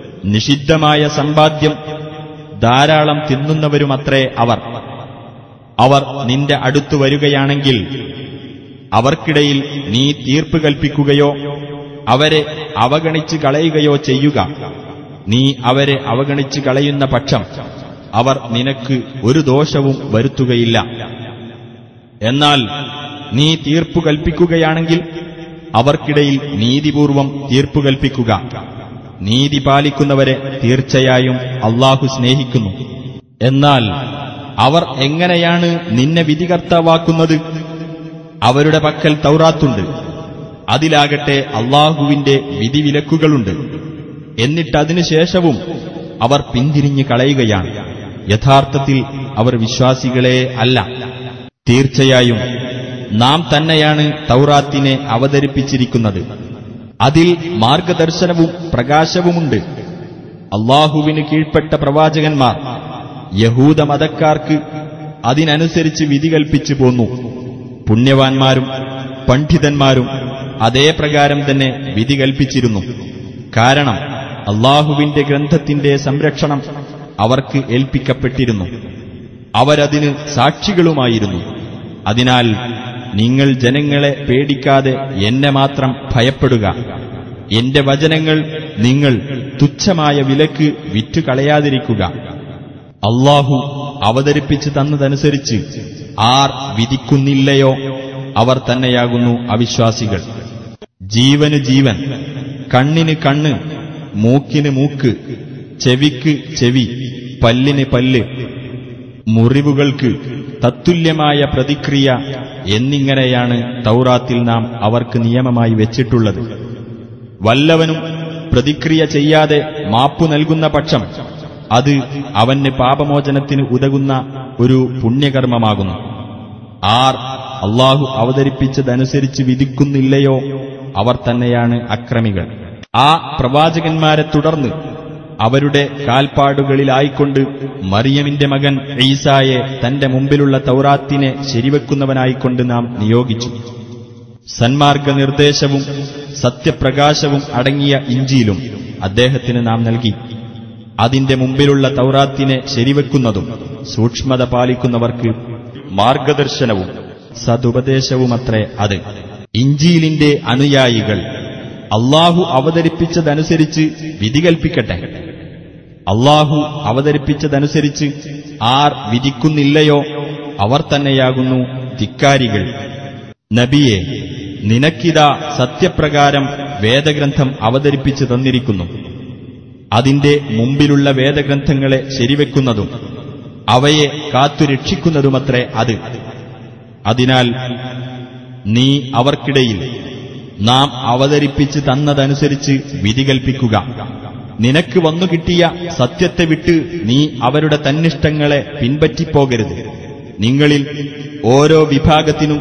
നിഷിദ്ധമായ സമ്പാദ്യം ധാരാളം തിന്നുന്നവരുമത്രേ അവർ അവർ നിന്റെ അടുത്തു വരികയാണെങ്കിൽ അവർക്കിടയിൽ നീ തീർപ്പ് കൽപ്പിക്കുകയോ അവരെ അവഗണിച്ച് കളയുകയോ ചെയ്യുക നീ അവരെ അവഗണിച്ച് കളയുന്ന പക്ഷം അവർ നിനക്ക് ഒരു ദോഷവും വരുത്തുകയില്ല എന്നാൽ നീ തീർപ്പു കൽപ്പിക്കുകയാണെങ്കിൽ അവർക്കിടയിൽ നീതിപൂർവം തീർപ്പു കൽപ്പിക്കുക നീതി പാലിക്കുന്നവരെ തീർച്ചയായും അള്ളാഹു സ്നേഹിക്കുന്നു എന്നാൽ അവർ എങ്ങനെയാണ് നിന്നെ വിധികർത്താവാക്കുന്നത് അവരുടെ പക്കൽ തൗറാത്തുണ്ട് അതിലാകട്ടെ അള്ളാഹുവിന്റെ വിധിവിലക്കുകളുണ്ട് എന്നിട്ടതിനുശേഷവും അവർ പിന്തിരിഞ്ഞു കളയുകയാണ് യഥാർത്ഥത്തിൽ അവർ വിശ്വാസികളെ അല്ല തീർച്ചയായും നാം തന്നെയാണ് തൗറാത്തിനെ അവതരിപ്പിച്ചിരിക്കുന്നത് അതിൽ മാർഗദർശനവും പ്രകാശവുമുണ്ട് അള്ളാഹുവിന് കീഴ്പ്പെട്ട പ്രവാചകന്മാർ യഹൂദ മതക്കാർക്ക് അതിനനുസരിച്ച് വിധി കൽപ്പിച്ചു പോന്നു പുണ്യവാന്മാരും പണ്ഡിതന്മാരും അതേ പ്രകാരം തന്നെ വിധി കൽപ്പിച്ചിരുന്നു കാരണം അള്ളാഹുവിന്റെ ഗ്രന്ഥത്തിന്റെ സംരക്ഷണം അവർക്ക് ഏൽപ്പിക്കപ്പെട്ടിരുന്നു അവരതിന് സാക്ഷികളുമായിരുന്നു അതിനാൽ നിങ്ങൾ ജനങ്ങളെ പേടിക്കാതെ എന്നെ മാത്രം ഭയപ്പെടുക എന്റെ വചനങ്ങൾ നിങ്ങൾ തുച്ഛമായ വിലക്ക് വിറ്റുകളയാതിരിക്കുക അള്ളാഹു അവതരിപ്പിച്ചു തന്നതനുസരിച്ച് ആർ വിധിക്കുന്നില്ലയോ അവർ തന്നെയാകുന്നു അവിശ്വാസികൾ ജീവന് ജീവൻ കണ്ണിന് കണ്ണ് മൂക്കിന് മൂക്ക് ചെവിക്ക് ചെവി പല്ലിന് പല്ല് മുറിവുകൾക്ക് തത്തുല്യമായ പ്രതിക്രിയ എന്നിങ്ങനെയാണ് തൗറാത്തിൽ നാം അവർക്ക് നിയമമായി വെച്ചിട്ടുള്ളത് വല്ലവനും പ്രതിക്രിയ ചെയ്യാതെ മാപ്പു നൽകുന്ന പക്ഷം അത് അവന് പാപമോചനത്തിന് ഉതകുന്ന ഒരു പുണ്യകർമ്മമാകുന്നു ആർ അള്ളാഹു അവതരിപ്പിച്ചതനുസരിച്ച് വിധിക്കുന്നില്ലയോ അവർ തന്നെയാണ് അക്രമികൾ ആ പ്രവാചകന്മാരെ തുടർന്ന് അവരുടെ കാൽപ്പാടുകളിലായിക്കൊണ്ട് മറിയമിന്റെ മകൻ ഈസായെ തന്റെ മുമ്പിലുള്ള തൗറാത്തിനെ ശരിവെക്കുന്നവനായിക്കൊണ്ട് നാം നിയോഗിച്ചു സന്മാർഗ നിർദ്ദേശവും സത്യപ്രകാശവും അടങ്ങിയ ഇഞ്ചിയിലും അദ്ദേഹത്തിന് നാം നൽകി അതിന്റെ മുമ്പിലുള്ള തൗറാത്തിനെ ശരിവെക്കുന്നതും സൂക്ഷ്മത പാലിക്കുന്നവർക്ക് മാർഗദർശനവും സതുപദേശവുമത്രേ അത് ഇഞ്ചീലിന്റെ അനുയായികൾ അള്ളാഹു അവതരിപ്പിച്ചതനുസരിച്ച് വിധി കൽപ്പിക്കട്ടെ അള്ളാഹു അവതരിപ്പിച്ചതനുസരിച്ച് ആർ വിധിക്കുന്നില്ലയോ അവർ തന്നെയാകുന്നു ധിക്കാരികൾ നബിയെ നിനക്കിതാ സത്യപ്രകാരം വേദഗ്രന്ഥം അവതരിപ്പിച്ചു തന്നിരിക്കുന്നു അതിന്റെ മുമ്പിലുള്ള വേദഗ്രന്ഥങ്ങളെ ശരിവെക്കുന്നതും അവയെ കാത്തുരക്ഷിക്കുന്നതുമത്രേ അത് അതിനാൽ നീ അവർക്കിടയിൽ നാം അവതരിപ്പിച്ച് തന്നതനുസരിച്ച് വിധി കൽപ്പിക്കുക നിനക്ക് വന്നു കിട്ടിയ സത്യത്തെ വിട്ട് നീ അവരുടെ തന്നിഷ്ടങ്ങളെ പിൻപറ്റിപ്പോകരുത് നിങ്ങളിൽ ഓരോ വിഭാഗത്തിനും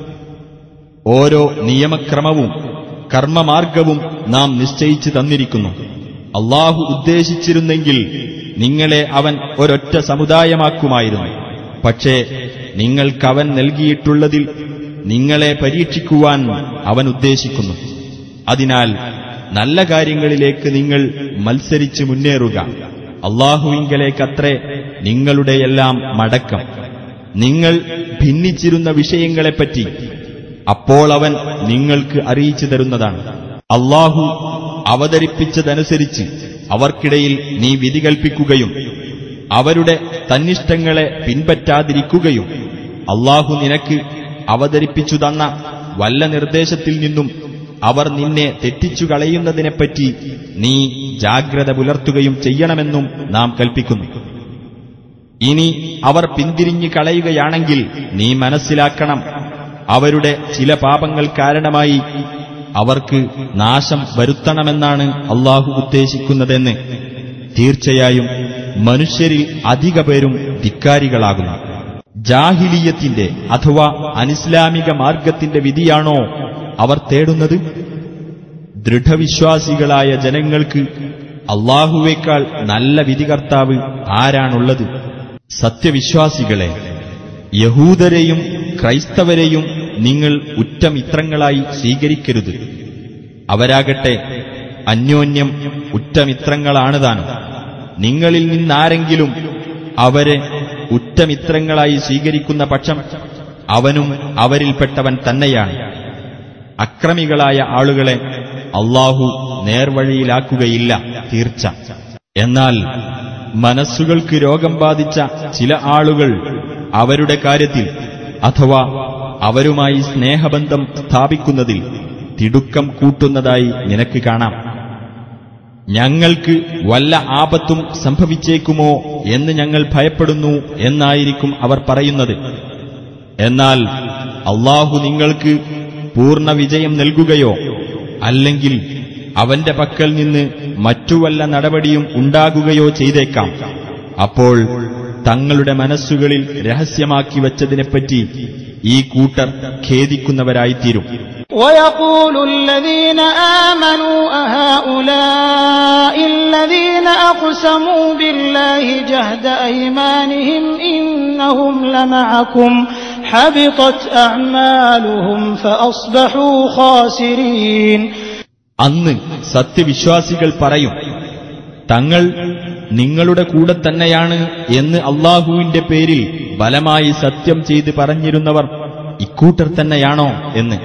ഓരോ നിയമക്രമവും കർമ്മമാർഗവും നാം നിശ്ചയിച്ചു തന്നിരിക്കുന്നു അള്ളാഹു ഉദ്ദേശിച്ചിരുന്നെങ്കിൽ നിങ്ങളെ അവൻ ഒരൊറ്റ സമുദായമാക്കുമായിരുന്നു പക്ഷേ നിങ്ങൾക്കവൻ നൽകിയിട്ടുള്ളതിൽ നിങ്ങളെ പരീക്ഷിക്കുവാൻ അവൻ ഉദ്ദേശിക്കുന്നു അതിനാൽ നല്ല കാര്യങ്ങളിലേക്ക് നിങ്ങൾ മത്സരിച്ച് മുന്നേറുക അള്ളാഹുവിങ്കലേക്കത്രേ നിങ്ങളുടെയെല്ലാം മടക്കം നിങ്ങൾ ഭിന്നിച്ചിരുന്ന വിഷയങ്ങളെപ്പറ്റി അപ്പോൾ അവൻ നിങ്ങൾക്ക് അറിയിച്ചു തരുന്നതാണ് അള്ളാഹു അവതരിപ്പിച്ചതനുസരിച്ച് അവർക്കിടയിൽ നീ വിധി കൽപ്പിക്കുകയും അവരുടെ തന്നിഷ്ടങ്ങളെ പിൻപറ്റാതിരിക്കുകയും അള്ളാഹു നിനക്ക് അവതരിപ്പിച്ചു തന്ന വല്ല നിർദ്ദേശത്തിൽ നിന്നും അവർ നിന്നെ തെറ്റിച്ചു കളയുന്നതിനെപ്പറ്റി നീ ജാഗ്രത പുലർത്തുകയും ചെയ്യണമെന്നും നാം കൽപ്പിക്കുന്നു ഇനി അവർ പിന്തിരിഞ്ഞു കളയുകയാണെങ്കിൽ നീ മനസ്സിലാക്കണം അവരുടെ ചില പാപങ്ങൾ കാരണമായി അവർക്ക് നാശം വരുത്തണമെന്നാണ് അള്ളാഹു ഉദ്ദേശിക്കുന്നതെന്ന് തീർച്ചയായും മനുഷ്യരിൽ അധിക പേരും ധിക്കാരികളാകുന്നു ജാഹിലീയത്തിന്റെ അഥവാ അനിസ്ലാമിക മാർഗത്തിന്റെ വിധിയാണോ അവർ തേടുന്നത് ദൃഢവിശ്വാസികളായ ജനങ്ങൾക്ക് അള്ളാഹുവേക്കാൾ നല്ല വിധികർത്താവ് ആരാണുള്ളത് സത്യവിശ്വാസികളെ യഹൂദരെയും ക്രൈസ്തവരെയും നിങ്ങൾ ഉറ്റമിത്രങ്ങളായി സ്വീകരിക്കരുത് അവരാകട്ടെ അന്യോന്യം ഉറ്റമിത്രങ്ങളാണ് താനും നിങ്ങളിൽ നിന്നാരെങ്കിലും അവരെ ഉറ്റമിത്രങ്ങളായി സ്വീകരിക്കുന്ന പക്ഷം അവനും അവരിൽപ്പെട്ടവൻ തന്നെയാണ് അക്രമികളായ ആളുകളെ അള്ളാഹു നേർവഴിയിലാക്കുകയില്ല തീർച്ച എന്നാൽ മനസ്സുകൾക്ക് രോഗം ബാധിച്ച ചില ആളുകൾ അവരുടെ കാര്യത്തിൽ അഥവാ അവരുമായി സ്നേഹബന്ധം സ്ഥാപിക്കുന്നതിൽ തിടുക്കം കൂട്ടുന്നതായി നിനക്ക് കാണാം ഞങ്ങൾക്ക് വല്ല ആപത്തും സംഭവിച്ചേക്കുമോ എന്ന് ഞങ്ങൾ ഭയപ്പെടുന്നു എന്നായിരിക്കും അവർ പറയുന്നത് എന്നാൽ അള്ളാഹു നിങ്ങൾക്ക് പൂർണ്ണ വിജയം നൽകുകയോ അല്ലെങ്കിൽ അവന്റെ പക്കൽ നിന്ന് മറ്റു വല്ല നടപടിയും ഉണ്ടാകുകയോ ചെയ്തേക്കാം അപ്പോൾ തങ്ങളുടെ മനസ്സുകളിൽ രഹസ്യമാക്കി വച്ചതിനെപ്പറ്റി ഈ കൂട്ടർ ഖേദിക്കുന്നവരായിത്തീരും ويقول الذين آمنوا أهؤلاء الذين أقسموا بالله جهد أيمانهم إنهم لمعكم حبطت أعمالهم فأصبحوا خاسرين അന്ന് സത്യവിശ്വാസികൾ പറയും തങ്ങൾ നിങ്ങളുടെ കൂടെ തന്നെയാണ് എന്ന് അള്ളാഹുവിന്റെ പേരിൽ ബലമായി സത്യം ചെയ്ത് പറഞ്ഞിരുന്നവർ ഇക്കൂട്ടർ തന്നെയാണോ എന്ന്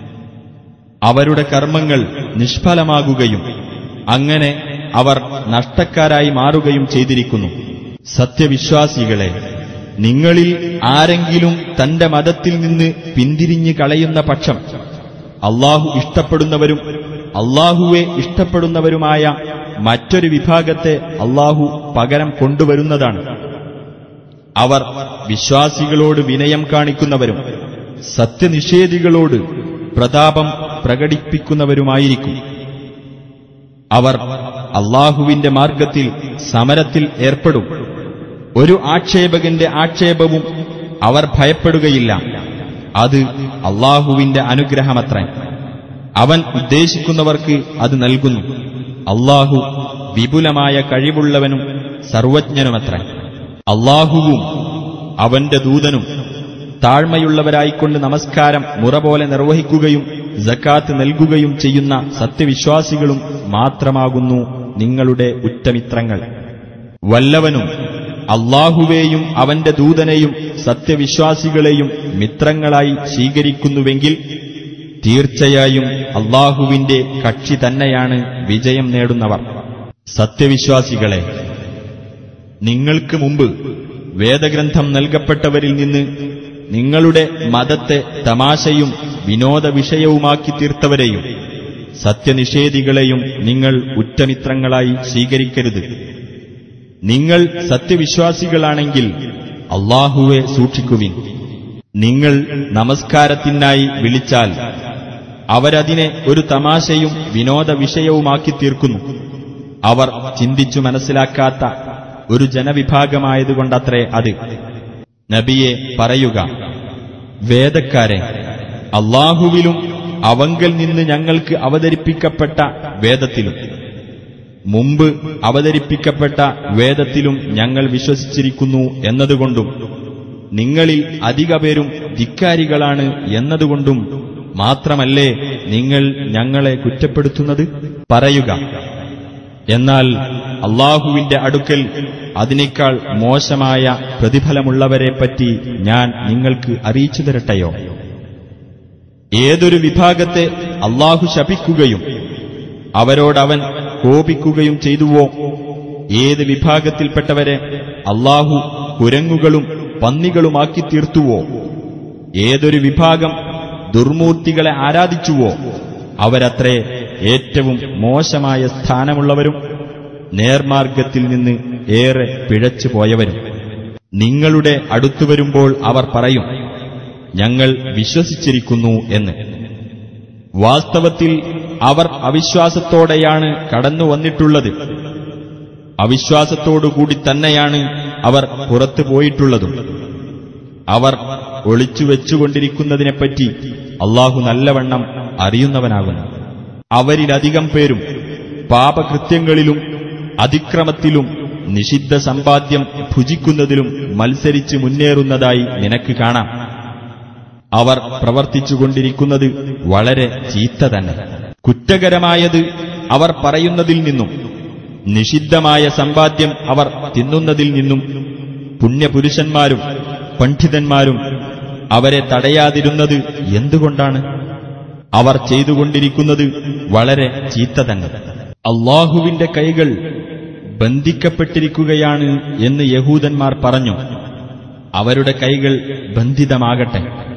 അവരുടെ കർമ്മങ്ങൾ നിഷ്ഫലമാകുകയും അങ്ങനെ അവർ നഷ്ടക്കാരായി മാറുകയും ചെയ്തിരിക്കുന്നു സത്യവിശ്വാസികളെ നിങ്ങളിൽ ആരെങ്കിലും തന്റെ മതത്തിൽ നിന്ന് പിന്തിരിഞ്ഞു കളയുന്ന പക്ഷം അള്ളാഹു ഇഷ്ടപ്പെടുന്നവരും അള്ളാഹുവെ ഇഷ്ടപ്പെടുന്നവരുമായ മറ്റൊരു വിഭാഗത്തെ അള്ളാഹു പകരം കൊണ്ടുവരുന്നതാണ് അവർ വിശ്വാസികളോട് വിനയം കാണിക്കുന്നവരും സത്യനിഷേധികളോട് പ്രതാപം പ്രകടിപ്പിക്കുന്നവരുമായിരിക്കും അവർ അള്ളാഹുവിന്റെ മാർഗത്തിൽ സമരത്തിൽ ഏർപ്പെടും ഒരു ആക്ഷേപകന്റെ ആക്ഷേപവും അവർ ഭയപ്പെടുകയില്ല അത് അള്ളാഹുവിന്റെ അനുഗ്രഹമത്രേ അവൻ ഉദ്ദേശിക്കുന്നവർക്ക് അത് നൽകുന്നു അള്ളാഹു വിപുലമായ കഴിവുള്ളവനും സർവജ്ഞനുമത്രേ അള്ളാഹുവും അവന്റെ ദൂതനും താഴ്മയുള്ളവരായിക്കൊണ്ട് നമസ്കാരം മുറ പോലെ നിർവഹിക്കുകയും ജക്കാത്ത് നൽകുകയും ചെയ്യുന്ന സത്യവിശ്വാസികളും മാത്രമാകുന്നു നിങ്ങളുടെ ഉറ്റമിത്രങ്ങൾ വല്ലവനും അള്ളാഹുവേയും അവന്റെ ദൂതനെയും സത്യവിശ്വാസികളെയും മിത്രങ്ങളായി സ്വീകരിക്കുന്നുവെങ്കിൽ തീർച്ചയായും അള്ളാഹുവിന്റെ കക്ഷി തന്നെയാണ് വിജയം നേടുന്നവർ സത്യവിശ്വാസികളെ നിങ്ങൾക്ക് മുമ്പ് വേദഗ്രന്ഥം നൽകപ്പെട്ടവരിൽ നിന്ന് നിങ്ങളുടെ മതത്തെ തമാശയും വിനോദ വിഷയവുമാക്കി തീർത്തവരെയും സത്യനിഷേധികളെയും നിങ്ങൾ ഉറ്റമിത്രങ്ങളായി സ്വീകരിക്കരുത് നിങ്ങൾ സത്യവിശ്വാസികളാണെങ്കിൽ അള്ളാഹുവെ സൂക്ഷിക്കുവിൻ നിങ്ങൾ നമസ്കാരത്തിനായി വിളിച്ചാൽ അവരതിനെ ഒരു തമാശയും വിനോദ വിഷയവുമാക്കി തീർക്കുന്നു അവർ ചിന്തിച്ചു മനസ്സിലാക്കാത്ത ഒരു ജനവിഭാഗമായതുകൊണ്ടത്രേ അത് നബിയെ പറയുക വേദക്കാരെ അള്ളാഹുവിലും അവങ്കൽ നിന്ന് ഞങ്ങൾക്ക് അവതരിപ്പിക്കപ്പെട്ട വേദത്തിലും മുമ്പ് അവതരിപ്പിക്കപ്പെട്ട വേദത്തിലും ഞങ്ങൾ വിശ്വസിച്ചിരിക്കുന്നു എന്നതുകൊണ്ടും നിങ്ങളിൽ അധിക പേരും ധിക്കാരികളാണ് എന്നതുകൊണ്ടും മാത്രമല്ലേ നിങ്ങൾ ഞങ്ങളെ കുറ്റപ്പെടുത്തുന്നത് പറയുക എന്നാൽ അള്ളാഹുവിന്റെ അടുക്കൽ അതിനേക്കാൾ മോശമായ പ്രതിഫലമുള്ളവരെപ്പറ്റി ഞാൻ നിങ്ങൾക്ക് അറിയിച്ചു തരട്ടെയോ ഏതൊരു വിഭാഗത്തെ അള്ളാഹു ശപിക്കുകയും അവരോടവൻ കോപിക്കുകയും ചെയ്തുവോ ഏത് വിഭാഗത്തിൽപ്പെട്ടവരെ അള്ളാഹു കുരങ്ങുകളും പന്നികളുമാക്കി തീർത്തുവോ ഏതൊരു വിഭാഗം ദുർമൂർത്തികളെ ആരാധിച്ചുവോ അവരത്രേ ഏറ്റവും മോശമായ സ്ഥാനമുള്ളവരും നേർമാർഗത്തിൽ നിന്ന് ഏറെ പിഴച്ചു പോയവരും നിങ്ങളുടെ അടുത്തു വരുമ്പോൾ അവർ പറയും ഞങ്ങൾ വിശ്വസിച്ചിരിക്കുന്നു എന്ന് വാസ്തവത്തിൽ അവർ അവിശ്വാസത്തോടെയാണ് കടന്നു വന്നിട്ടുള്ളത് അവിശ്വാസത്തോടുകൂടി തന്നെയാണ് അവർ പുറത്തു പോയിട്ടുള്ളതും അവർ ഒളിച്ചു വെച്ചുകൊണ്ടിരിക്കുന്നതിനെപ്പറ്റി അള്ളാഹു നല്ലവണ്ണം അറിയുന്നവനാകുന്നു അവരിലധികം പേരും പാപകൃത്യങ്ങളിലും അതിക്രമത്തിലും നിഷിദ്ധ സമ്പാദ്യം ഭുജിക്കുന്നതിലും മത്സരിച്ച് മുന്നേറുന്നതായി നിനക്ക് കാണാം അവർ പ്രവർത്തിച്ചുകൊണ്ടിരിക്കുന്നത് വളരെ ചീത്ത തന്നെ കുറ്റകരമായത് അവർ പറയുന്നതിൽ നിന്നും നിഷിദ്ധമായ സമ്പാദ്യം അവർ തിന്നുന്നതിൽ നിന്നും പുണ്യപുരുഷന്മാരും പണ്ഡിതന്മാരും അവരെ തടയാതിരുന്നത് എന്തുകൊണ്ടാണ് അവർ ചെയ്തുകൊണ്ടിരിക്കുന്നത് വളരെ ചീത്ത തന്നെ അള്ളാഹുവിന്റെ കൈകൾ ബന്ധിക്കപ്പെട്ടിരിക്കുകയാണ് എന്ന് യഹൂദന്മാർ പറഞ്ഞു അവരുടെ കൈകൾ ബന്ധിതമാകട്ടെ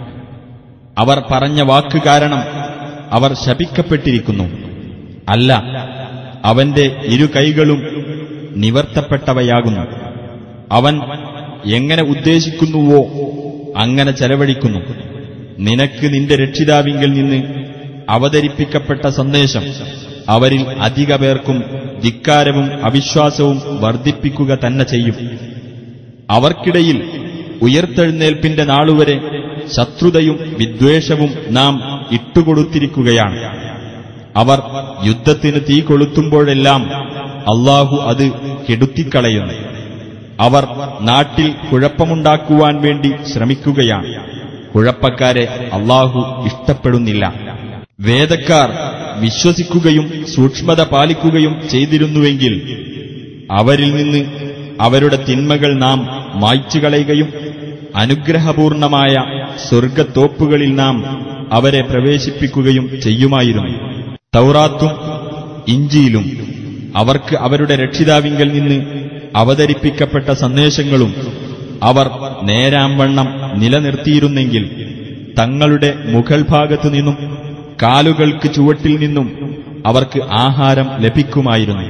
അവർ പറഞ്ഞ വാക്ക് കാരണം അവർ ശപിക്കപ്പെട്ടിരിക്കുന്നു അല്ല അവന്റെ ഇരു കൈകളും നിവർത്തപ്പെട്ടവയാകുന്നു അവൻ എങ്ങനെ ഉദ്ദേശിക്കുന്നുവോ അങ്ങനെ ചെലവഴിക്കുന്നു നിനക്ക് നിന്റെ രക്ഷിതാവിങ്കിൽ നിന്ന് അവതരിപ്പിക്കപ്പെട്ട സന്ദേശം അവരിൽ അധിക പേർക്കും ധിക്കാരവും അവിശ്വാസവും വർദ്ധിപ്പിക്കുക തന്നെ ചെയ്യും അവർക്കിടയിൽ ഉയർത്തെഴുന്നേൽപ്പിന്റെ നാളുവരെ ശത്രുതയും വിദ്വേഷവും നാം ഇട്ടുകൊടുത്തിരിക്കുകയാണ് അവർ യുദ്ധത്തിന് തീ കൊളുത്തുമ്പോഴെല്ലാം അള്ളാഹു അത് കെടുത്തിക്കളയുന്നു അവർ നാട്ടിൽ കുഴപ്പമുണ്ടാക്കുവാൻ വേണ്ടി ശ്രമിക്കുകയാണ് കുഴപ്പക്കാരെ അള്ളാഹു ഇഷ്ടപ്പെടുന്നില്ല വേദക്കാർ വിശ്വസിക്കുകയും സൂക്ഷ്മത പാലിക്കുകയും ചെയ്തിരുന്നുവെങ്കിൽ അവരിൽ നിന്ന് അവരുടെ തിന്മകൾ നാം മായ്ച്ചു കളയുകയും അനുഗ്രഹപൂർണമായ സ്വർഗത്തോപ്പുകളിൽ നാം അവരെ പ്രവേശിപ്പിക്കുകയും ചെയ്യുമായിരുന്നു തൗറാത്തും ഇഞ്ചിയിലും അവർക്ക് അവരുടെ രക്ഷിതാവിങ്കൽ നിന്ന് അവതരിപ്പിക്കപ്പെട്ട സന്ദേശങ്ങളും അവർ നേരാംവണ്ണം നിലനിർത്തിയിരുന്നെങ്കിൽ തങ്ങളുടെ മുകൾ ഭാഗത്തു നിന്നും കാലുകൾക്ക് ചുവട്ടിൽ നിന്നും അവർക്ക് ആഹാരം ലഭിക്കുമായിരുന്നു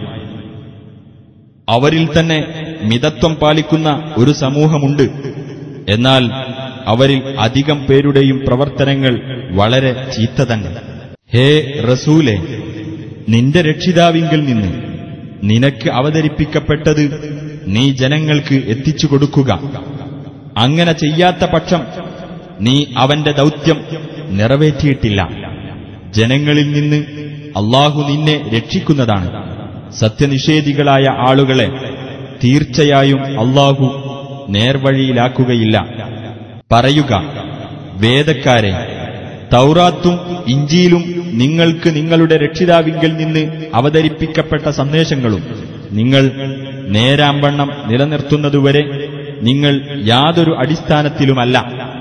അവരിൽ തന്നെ മിതത്വം പാലിക്കുന്ന ഒരു സമൂഹമുണ്ട് എന്നാൽ അവരിൽ അധികം പേരുടെയും പ്രവർത്തനങ്ങൾ വളരെ ചീത്ത തന്നെ ഹേ റസൂലെ നിന്റെ രക്ഷിതാവിങ്കിൽ നിന്ന് നിനക്ക് അവതരിപ്പിക്കപ്പെട്ടത് നീ ജനങ്ങൾക്ക് എത്തിച്ചു കൊടുക്കുക അങ്ങനെ ചെയ്യാത്ത പക്ഷം നീ അവന്റെ ദൗത്യം നിറവേറ്റിയിട്ടില്ല ജനങ്ങളിൽ നിന്ന് അള്ളാഹു നിന്നെ രക്ഷിക്കുന്നതാണ് സത്യനിഷേധികളായ ആളുകളെ തീർച്ചയായും അള്ളാഹു നേർവഴിയിലാക്കുകയില്ല പറയുക വേദക്കാരെ തൗറാത്തും ഇഞ്ചിയിലും നിങ്ങൾക്ക് നിങ്ങളുടെ രക്ഷിതാവിങ്കിൽ നിന്ന് അവതരിപ്പിക്കപ്പെട്ട സന്ദേശങ്ങളും നിങ്ങൾ നേരാംവണ്ണം നിലനിർത്തുന്നതുവരെ നിങ്ങൾ യാതൊരു അടിസ്ഥാനത്തിലുമല്ല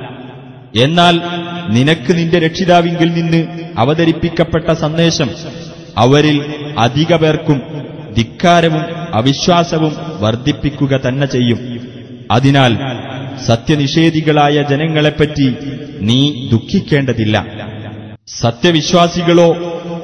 എന്നാൽ നിനക്ക് നിന്റെ രക്ഷിതാവിങ്കിൽ നിന്ന് അവതരിപ്പിക്കപ്പെട്ട സന്ദേശം അവരിൽ അധിക പേർക്കും ധിക്കാരവും അവിശ്വാസവും വർദ്ധിപ്പിക്കുക തന്നെ ചെയ്യും അതിനാൽ സത്യനിഷേധികളായ ജനങ്ങളെപ്പറ്റി നീ ദുഃഖിക്കേണ്ടതില്ല സത്യവിശ്വാസികളോ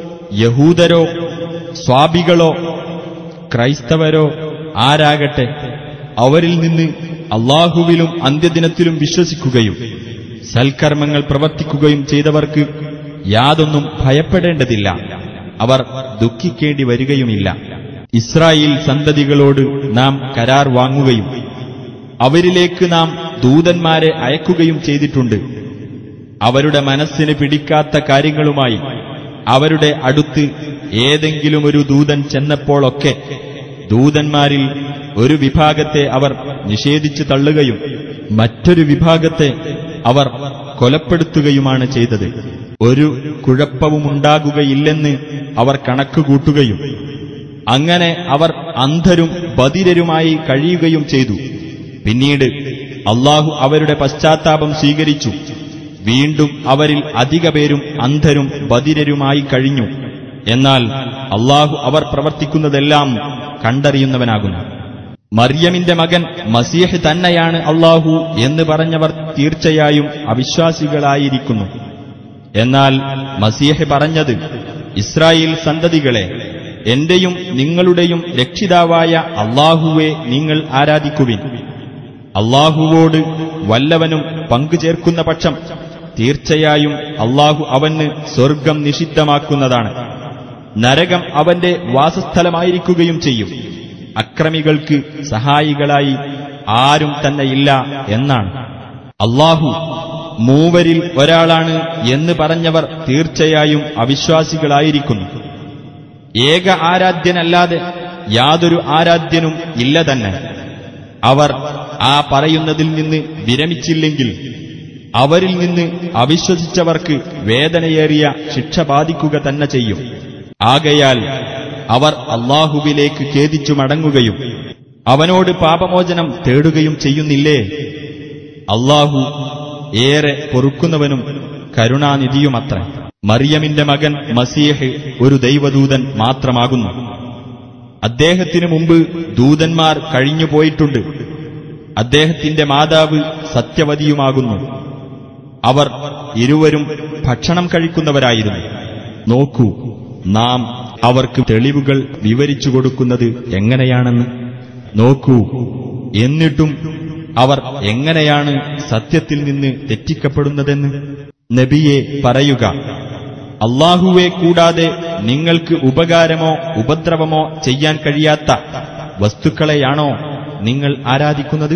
യഹൂദരോ സ്വാഭികളോ ക്രൈസ്തവരോ ആരാകട്ടെ അവരിൽ നിന്ന് അള്ളാഹുവിലും അന്ത്യദിനത്തിലും വിശ്വസിക്കുകയും സൽക്കർമ്മങ്ങൾ പ്രവർത്തിക്കുകയും ചെയ്തവർക്ക് യാതൊന്നും ഭയപ്പെടേണ്ടതില്ല അവർ ദുഃഖിക്കേണ്ടി വരികയുമില്ല ഇസ്രായേൽ സന്തതികളോട് നാം കരാർ വാങ്ങുകയും അവരിലേക്ക് നാം ദൂതന്മാരെ അയക്കുകയും ചെയ്തിട്ടുണ്ട് അവരുടെ മനസ്സിന് പിടിക്കാത്ത കാര്യങ്ങളുമായി അവരുടെ അടുത്ത് ഏതെങ്കിലും ഒരു ദൂതൻ ചെന്നപ്പോഴൊക്കെ ദൂതന്മാരിൽ ഒരു വിഭാഗത്തെ അവർ നിഷേധിച്ചു തള്ളുകയും മറ്റൊരു വിഭാഗത്തെ അവർ കൊലപ്പെടുത്തുകയുമാണ് ചെയ്തത് ഒരു കുഴപ്പവുമുണ്ടാകുകയില്ലെന്ന് അവർ കണക്കുകൂട്ടുകയും അങ്ങനെ അവർ അന്ധരും ബധിരരുമായി കഴിയുകയും ചെയ്തു പിന്നീട് അള്ളാഹു അവരുടെ പശ്ചാത്താപം സ്വീകരിച്ചു വീണ്ടും അവരിൽ അധിക പേരും അന്ധരും ബധിരരുമായി കഴിഞ്ഞു എന്നാൽ അള്ളാഹു അവർ പ്രവർത്തിക്കുന്നതെല്ലാം കണ്ടറിയുന്നവനാകുന്നു മറിയമിന്റെ മകൻ മസീഹ് തന്നെയാണ് അള്ളാഹു എന്ന് പറഞ്ഞവർ തീർച്ചയായും അവിശ്വാസികളായിരിക്കുന്നു എന്നാൽ മസീഹ് പറഞ്ഞത് ഇസ്രായേൽ സന്തതികളെ എന്റെയും നിങ്ങളുടെയും രക്ഷിതാവായ അള്ളാഹുവെ നിങ്ങൾ ആരാധിക്കുവിൻ അള്ളാഹുവോട് വല്ലവനും പങ്കുചേർക്കുന്ന പക്ഷം തീർച്ചയായും അള്ളാഹു അവന് സ്വർഗം നിഷിദ്ധമാക്കുന്നതാണ് നരകം അവന്റെ വാസസ്ഥലമായിരിക്കുകയും ചെയ്യും അക്രമികൾക്ക് സഹായികളായി ആരും തന്നെയില്ല എന്നാണ് അള്ളാഹു മൂവരിൽ ഒരാളാണ് എന്ന് പറഞ്ഞവർ തീർച്ചയായും അവിശ്വാസികളായിരിക്കുന്നു ഏക ആരാധ്യനല്ലാതെ യാതൊരു ആരാധ്യനും ഇല്ല തന്നെ അവർ ആ പറയുന്നതിൽ നിന്ന് വിരമിച്ചില്ലെങ്കിൽ അവരിൽ നിന്ന് അവിശ്വസിച്ചവർക്ക് വേദനയേറിയ ശിക്ഷ ബാധിക്കുക തന്നെ ചെയ്യും ആകയാൽ അവർ അള്ളാഹുവിലേക്ക് ഖേദിച്ചു മടങ്ങുകയും അവനോട് പാപമോചനം തേടുകയും ചെയ്യുന്നില്ലേ അള്ളാഹു ഏറെ പൊറുക്കുന്നവനും കരുണാനിധിയുമത്ര മറിയമിന്റെ മകൻ മസീഹ് ഒരു ദൈവദൂതൻ മാത്രമാകുന്നു അദ്ദേഹത്തിനു മുമ്പ് ദൂതന്മാർ കഴിഞ്ഞുപോയിട്ടുണ്ട് അദ്ദേഹത്തിന്റെ മാതാവ് സത്യവതിയുമാകുന്നു അവർ ഇരുവരും ഭക്ഷണം കഴിക്കുന്നവരായിരുന്നു നോക്കൂ നാം അവർക്ക് തെളിവുകൾ വിവരിച്ചു കൊടുക്കുന്നത് എങ്ങനെയാണെന്ന് നോക്കൂ എന്നിട്ടും അവർ എങ്ങനെയാണ് സത്യത്തിൽ നിന്ന് തെറ്റിക്കപ്പെടുന്നതെന്ന് നബിയെ പറയുക അള്ളാഹുവെ കൂടാതെ നിങ്ങൾക്ക് ഉപകാരമോ ഉപദ്രവമോ ചെയ്യാൻ കഴിയാത്ത വസ്തുക്കളെയാണോ നിങ്ങൾ ആരാധിക്കുന്നത്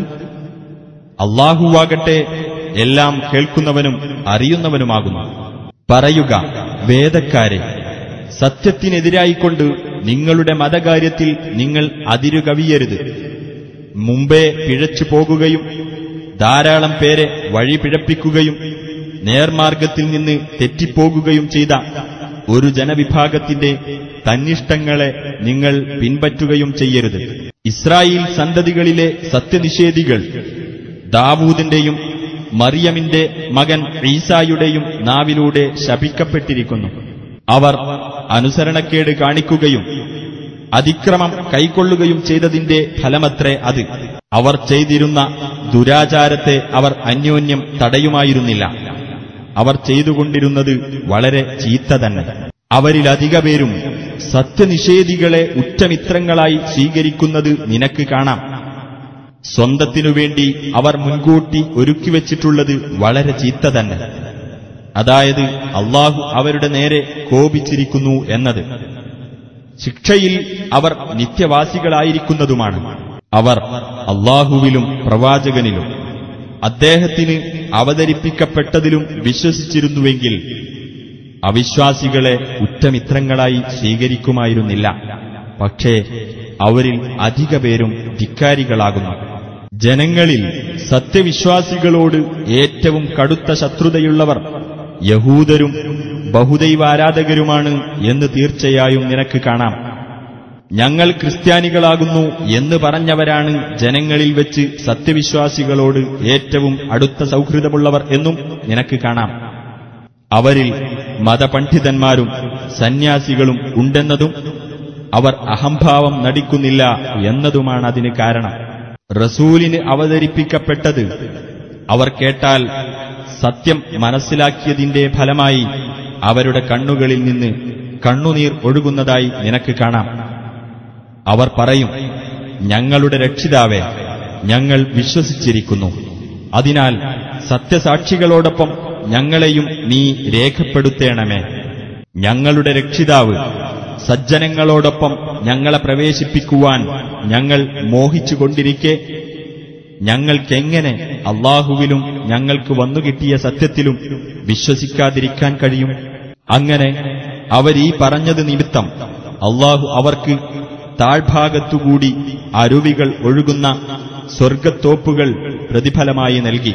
അള്ളാഹുവാകട്ടെ എല്ലാം കേൾക്കുന്നവനും അറിയുന്നവനുമാകുന്നു പറയുക വേദക്കാരെ സത്യത്തിനെതിരായിക്കൊണ്ട് നിങ്ങളുടെ മതകാര്യത്തിൽ നിങ്ങൾ അതിരുകവിയരുത് മുമ്പേ പിഴച്ചു പോകുകയും ധാരാളം പേരെ വഴി പിഴപ്പിക്കുകയും നേർമാർഗത്തിൽ നിന്ന് തെറ്റിപ്പോകുകയും ചെയ്ത ഒരു ജനവിഭാഗത്തിന്റെ തന്നിഷ്ടങ്ങളെ നിങ്ങൾ പിൻപറ്റുകയും ചെയ്യരുത് ഇസ്രായേൽ സന്തതികളിലെ സത്യനിഷേധികൾ ദാവൂദിന്റെയും മറിയമിന്റെ മകൻ ഈസായുടെയും നാവിലൂടെ ശപിക്കപ്പെട്ടിരിക്കുന്നു അവർ അനുസരണക്കേട് കാണിക്കുകയും അതിക്രമം കൈക്കൊള്ളുകയും ചെയ്തതിന്റെ ഫലമത്രേ അത് അവർ ചെയ്തിരുന്ന ദുരാചാരത്തെ അവർ അന്യോന്യം തടയുമായിരുന്നില്ല അവർ ചെയ്തുകൊണ്ടിരുന്നത് വളരെ ചീത്ത തന്നെ അവരിലധിക പേരും സത്യനിഷേധികളെ ഉറ്റമിത്രങ്ങളായി സ്വീകരിക്കുന്നത് നിനക്ക് കാണാം സ്വന്തത്തിനു വേണ്ടി അവർ മുൻകൂട്ടി ഒരുക്കിവെച്ചിട്ടുള്ളത് വളരെ ചീത്ത തന്നെ അതായത് അള്ളാഹു അവരുടെ നേരെ കോപിച്ചിരിക്കുന്നു എന്നത് ശിക്ഷയിൽ അവർ നിത്യവാസികളായിരിക്കുന്നതുമാണ് അവർ അള്ളാഹുവിലും പ്രവാചകനിലും അദ്ദേഹത്തിന് അവതരിപ്പിക്കപ്പെട്ടതിലും വിശ്വസിച്ചിരുന്നുവെങ്കിൽ അവിശ്വാസികളെ ഉറ്റമിത്രങ്ങളായി സ്വീകരിക്കുമായിരുന്നില്ല പക്ഷേ അവരിൽ അധിക പേരും ധിക്കാരികളാകുന്നു ജനങ്ങളിൽ സത്യവിശ്വാസികളോട് ഏറ്റവും കടുത്ത ശത്രുതയുള്ളവർ യഹൂദരും ബഹുദൈവാരാധകരുമാണ് എന്ന് തീർച്ചയായും നിനക്ക് കാണാം ഞങ്ങൾ ക്രിസ്ത്യാനികളാകുന്നു എന്ന് പറഞ്ഞവരാണ് ജനങ്ങളിൽ വെച്ച് സത്യവിശ്വാസികളോട് ഏറ്റവും അടുത്ത സൗഹൃദമുള്ളവർ എന്നും നിനക്ക് കാണാം അവരിൽ മതപണ്ഡിതന്മാരും സന്യാസികളും ഉണ്ടെന്നതും അവർ അഹംഭാവം നടിക്കുന്നില്ല എന്നതുമാണ് അതിന് കാരണം റസൂലിന് അവതരിപ്പിക്കപ്പെട്ടത് അവർ കേട്ടാൽ സത്യം മനസ്സിലാക്കിയതിന്റെ ഫലമായി അവരുടെ കണ്ണുകളിൽ നിന്ന് കണ്ണുനീർ ഒഴുകുന്നതായി നിനക്ക് കാണാം അവർ പറയും ഞങ്ങളുടെ രക്ഷിതാവേ ഞങ്ങൾ വിശ്വസിച്ചിരിക്കുന്നു അതിനാൽ സത്യസാക്ഷികളോടൊപ്പം ഞങ്ങളെയും നീ രേഖപ്പെടുത്തേണമേ ഞങ്ങളുടെ രക്ഷിതാവ് സജ്ജനങ്ങളോടൊപ്പം ഞങ്ങളെ പ്രവേശിപ്പിക്കുവാൻ ഞങ്ങൾ മോഹിച്ചുകൊണ്ടിരിക്കെ ഞങ്ങൾക്കെങ്ങനെ അള്ളാഹുവിലും ഞങ്ങൾക്ക് വന്നുകിട്ടിയ സത്യത്തിലും വിശ്വസിക്കാതിരിക്കാൻ കഴിയും അങ്ങനെ അവരീ പറഞ്ഞത് നിമിത്തം അള്ളാഹു അവർക്ക് താഴ്ഭാഗത്തുകൂടി അരുവികൾ ഒഴുകുന്ന സ്വർഗത്തോപ്പുകൾ പ്രതിഫലമായി നൽകി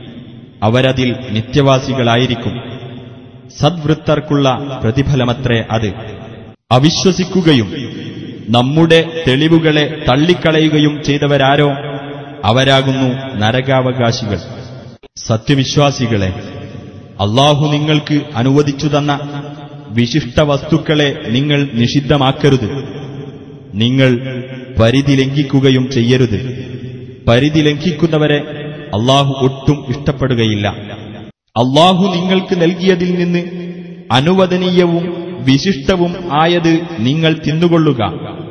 അവരതിൽ നിത്യവാസികളായിരിക്കും സദ്വൃത്തർക്കുള്ള പ്രതിഫലമത്രേ അത് അവിശ്വസിക്കുകയും നമ്മുടെ തെളിവുകളെ തള്ളിക്കളയുകയും ചെയ്തവരാരോ അവരാകുന്നു നരകാവകാശികൾ സത്യവിശ്വാസികളെ അള്ളാഹു നിങ്ങൾക്ക് അനുവദിച്ചു തന്ന വിശിഷ്ട വസ്തുക്കളെ നിങ്ങൾ നിഷിദ്ധമാക്കരുത് നിങ്ങൾ പരിധി ലംഘിക്കുകയും ചെയ്യരുത് പരിധി ലംഘിക്കുന്നവരെ അള്ളാഹു ഒട്ടും ഇഷ്ടപ്പെടുകയില്ല അള്ളാഹു നിങ്ങൾക്ക് നൽകിയതിൽ നിന്ന് അനുവദനീയവും വിശിഷ്ടവും ആയത് നിങ്ങൾ തിന്നുകൊള്ളുക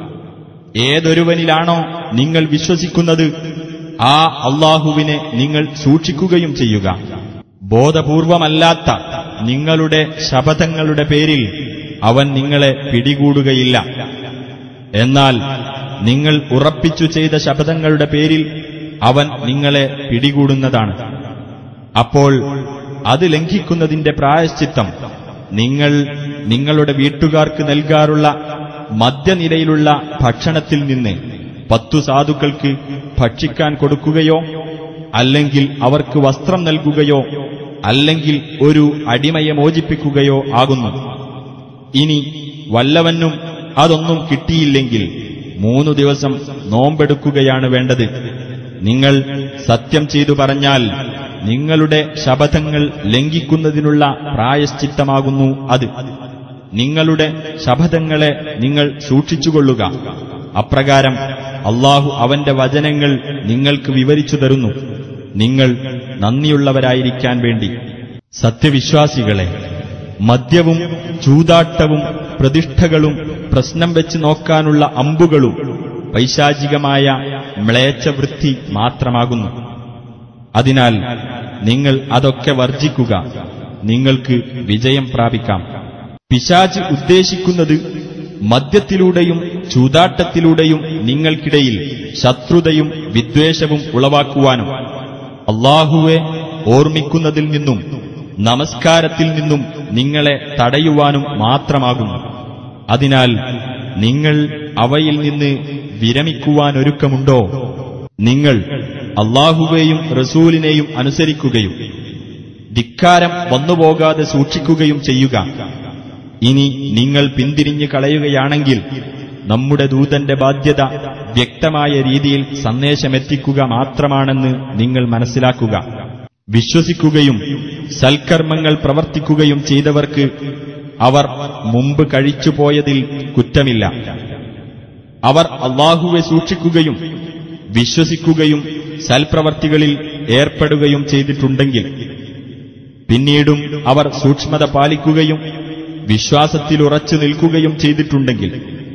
ഏതൊരുവനിലാണോ നിങ്ങൾ വിശ്വസിക്കുന്നത് ആ അള്ളാഹുവിനെ നിങ്ങൾ സൂക്ഷിക്കുകയും ചെയ്യുക ബോധപൂർവമല്ലാത്ത നിങ്ങളുടെ ശപഥങ്ങളുടെ പേരിൽ അവൻ നിങ്ങളെ പിടികൂടുകയില്ല എന്നാൽ നിങ്ങൾ ഉറപ്പിച്ചു ചെയ്ത ശപഥങ്ങളുടെ പേരിൽ അവൻ നിങ്ങളെ പിടികൂടുന്നതാണ് അപ്പോൾ അത് ലംഘിക്കുന്നതിന്റെ പ്രായശ്ചിത്തം നിങ്ങൾ നിങ്ങളുടെ വീട്ടുകാർക്ക് നൽകാറുള്ള മധ്യനിരയിലുള്ള ഭക്ഷണത്തിൽ നിന്ന് പത്തു സാധുക്കൾക്ക് ഭക്ഷിക്കാൻ കൊടുക്കുകയോ അല്ലെങ്കിൽ അവർക്ക് വസ്ത്രം നൽകുകയോ അല്ലെങ്കിൽ ഒരു അടിമയെ മോചിപ്പിക്കുകയോ ആകുന്നു ഇനി വല്ലവനും അതൊന്നും കിട്ടിയില്ലെങ്കിൽ മൂന്നു ദിവസം നോമ്പെടുക്കുകയാണ് വേണ്ടത് നിങ്ങൾ സത്യം ചെയ്തു പറഞ്ഞാൽ നിങ്ങളുടെ ശപഥങ്ങൾ ലംഘിക്കുന്നതിനുള്ള പ്രായശ്ചിത്തമാകുന്നു അത് നിങ്ങളുടെ ശപഥങ്ങളെ നിങ്ങൾ സൂക്ഷിച്ചുകൊള്ളുക അപ്രകാരം അള്ളാഹു അവന്റെ വചനങ്ങൾ നിങ്ങൾക്ക് വിവരിച്ചു തരുന്നു നിങ്ങൾ നന്ദിയുള്ളവരായിരിക്കാൻ വേണ്ടി സത്യവിശ്വാസികളെ മദ്യവും ചൂതാട്ടവും പ്രതിഷ്ഠകളും പ്രശ്നം വെച്ച് നോക്കാനുള്ള അമ്പുകളും പൈശാചികമായ മ്ലേച്ഛവൃത്തി മാത്രമാകുന്നു അതിനാൽ നിങ്ങൾ അതൊക്കെ വർജിക്കുക നിങ്ങൾക്ക് വിജയം പ്രാപിക്കാം പിശാച് ഉദ്ദേശിക്കുന്നത് മദ്യത്തിലൂടെയും ചൂതാട്ടത്തിലൂടെയും നിങ്ങൾക്കിടയിൽ ശത്രുതയും വിദ്വേഷവും ഉളവാക്കുവാനും അള്ളാഹുവെ ഓർമ്മിക്കുന്നതിൽ നിന്നും നമസ്കാരത്തിൽ നിന്നും നിങ്ങളെ തടയുവാനും മാത്രമാകുന്നു അതിനാൽ നിങ്ങൾ അവയിൽ നിന്ന് വിരമിക്കുവാനൊരുക്കമുണ്ടോ നിങ്ങൾ അള്ളാഹുവേയും റസൂലിനെയും അനുസരിക്കുകയും ധിക്കാരം വന്നുപോകാതെ സൂക്ഷിക്കുകയും ചെയ്യുക ഇനി നിങ്ങൾ പിന്തിരിഞ്ഞു കളയുകയാണെങ്കിൽ നമ്മുടെ ദൂതന്റെ ബാധ്യത വ്യക്തമായ രീതിയിൽ സന്ദേശമെത്തിക്കുക മാത്രമാണെന്ന് നിങ്ങൾ മനസ്സിലാക്കുക വിശ്വസിക്കുകയും സൽക്കർമ്മങ്ങൾ പ്രവർത്തിക്കുകയും ചെയ്തവർക്ക് അവർ മുമ്പ് കഴിച്ചുപോയതിൽ കുറ്റമില്ല അവർ അള്ളാഹുവെ സൂക്ഷിക്കുകയും വിശ്വസിക്കുകയും സൽപ്രവർത്തികളിൽ ഏർപ്പെടുകയും ചെയ്തിട്ടുണ്ടെങ്കിൽ പിന്നീടും അവർ സൂക്ഷ്മത പാലിക്കുകയും വിശ്വാസത്തിൽ ഉറച്ചു നിൽക്കുകയും ചെയ്തിട്ടുണ്ടെങ്കിൽ